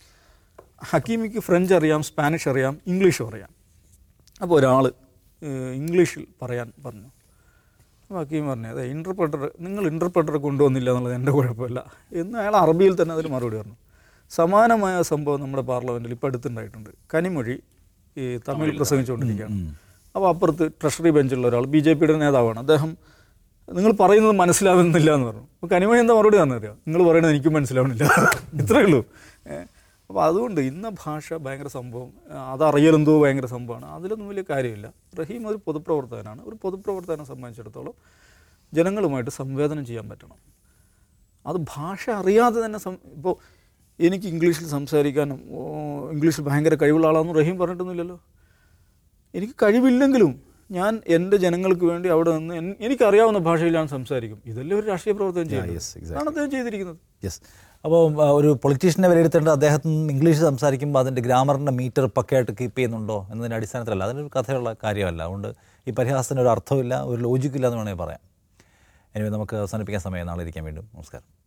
ഹക്കീമിക്ക് ഫ്രഞ്ച് അറിയാം സ്പാനിഷ് അറിയാം ഇംഗ്ലീഷും അറിയാം അപ്പോൾ ഒരാൾ ഇംഗ്ലീഷിൽ പറയാൻ പറഞ്ഞു അപ്പോൾ ഹക്കീം പറഞ്ഞു അതെ ഇൻ്റർപ്രട്ടർ നിങ്ങൾ ഇൻ്റർപ്രട്ടർ കൊണ്ടുവന്നില്ല എന്നുള്ളത് എൻ്റെ കുഴപ്പമില്ല എന്ന് അയാൾ അറബിയിൽ തന്നെ അതിൽ മറുപടി പറഞ്ഞു സമാനമായ സംഭവം നമ്മുടെ പാർലമെൻറ്റിൽ ഇപ്പോൾ അടുത്തുണ്ടായിട്ടുണ്ട് കനിമൊഴി ഈ തമിഴ് പ്രസംഗിച്ചുകൊണ്ടിരിക്കുകയാണ് അപ്പോൾ അപ്പുറത്ത് ട്രഷറി ബെഞ്ചിലുള്ള ഒരാൾ ബി ജെ പിയുടെ നേതാവാണ് അദ്ദേഹം നിങ്ങൾ പറയുന്നത് മനസ്സിലാവുന്നില്ല എന്ന് പറഞ്ഞു അപ്പോൾ കനിമൊഴി എന്താ മറുപടി തന്നറിയാം നിങ്ങൾ പറയുന്നത് എനിക്കും മനസ്സിലാവുന്നില്ല ഇത്രയേ ഉള്ളൂ അപ്പോൾ അതുകൊണ്ട് ഇന്ന ഭാഷ ഭയങ്കര സംഭവം അതറിയലെന്തോ ഭയങ്കര സംഭവമാണ് അതിലൊന്നും വലിയ കാര്യമില്ല റഹീം ഒരു പൊതുപ്രവർത്തകനാണ് ഒരു പൊതുപ്രവർത്തകനെ സംബന്ധിച്ചിടത്തോളം ജനങ്ങളുമായിട്ട് സംവേദനം ചെയ്യാൻ പറ്റണം അത് ഭാഷ അറിയാതെ തന്നെ സം ഇപ്പോൾ എനിക്ക് ഇംഗ്ലീഷിൽ സംസാരിക്കാനും ഓ, ഇംഗ്ലീഷിൽ ഭയങ്കര കഴിവുള്ള ആളാണെന്ന് റഹീം പറഞ്ഞിട്ടൊന്നുമില്ലല്ലോ എനിക്ക് കഴിവില്ലെങ്കിലും ഞാൻ എൻ്റെ ജനങ്ങൾക്ക് വേണ്ടി അവിടെ നിന്ന് എൻ- എനിക്കറിയാവുന്ന ഭാഷയിൽ ഞാൻ സംസാരിക്കും ഇതല്ലേ ഒരു രാഷ്ട്രീയ പ്രവർത്തനം yes, ചെയ്യുന്നത് exactly. അതാണ് അദ്ദേഹം ചെയ്തിരിക്കുന്നത് യെസ് അപ്പോൾ ഒരു പൊളിറ്റീഷ്യനെ വിലയിരുത്തേണ്ടത് അദ്ദേഹത്തിന് ഇംഗ്ലീഷ് സംസാരിക്കുമ്പോൾ അതിൻ്റെ ഗ്രാമറിൻ്റെ മീറ്റർ പക്കയായിട്ട് കീപ്പ് ചെയ്യുന്നുണ്ടോ എന്നതിൻ്റെ അടിസ്ഥാനത്തിലല്ല അതിനൊരു കഥയുള്ള കാര്യമല്ല അതുകൊണ്ട് ഈ പരിഹാസത്തിന് ഒരു അർത്ഥമില്ല ഒരു ലോജിക്കില്ല എന്ന് വേണമെങ്കിൽ പറയാം എനിവേ നമുക്ക് അവസാനിപ്പിക്കാൻ സമയം നാളെ ഇരിക്കാൻ വേണ്ടും നമസ്കാരം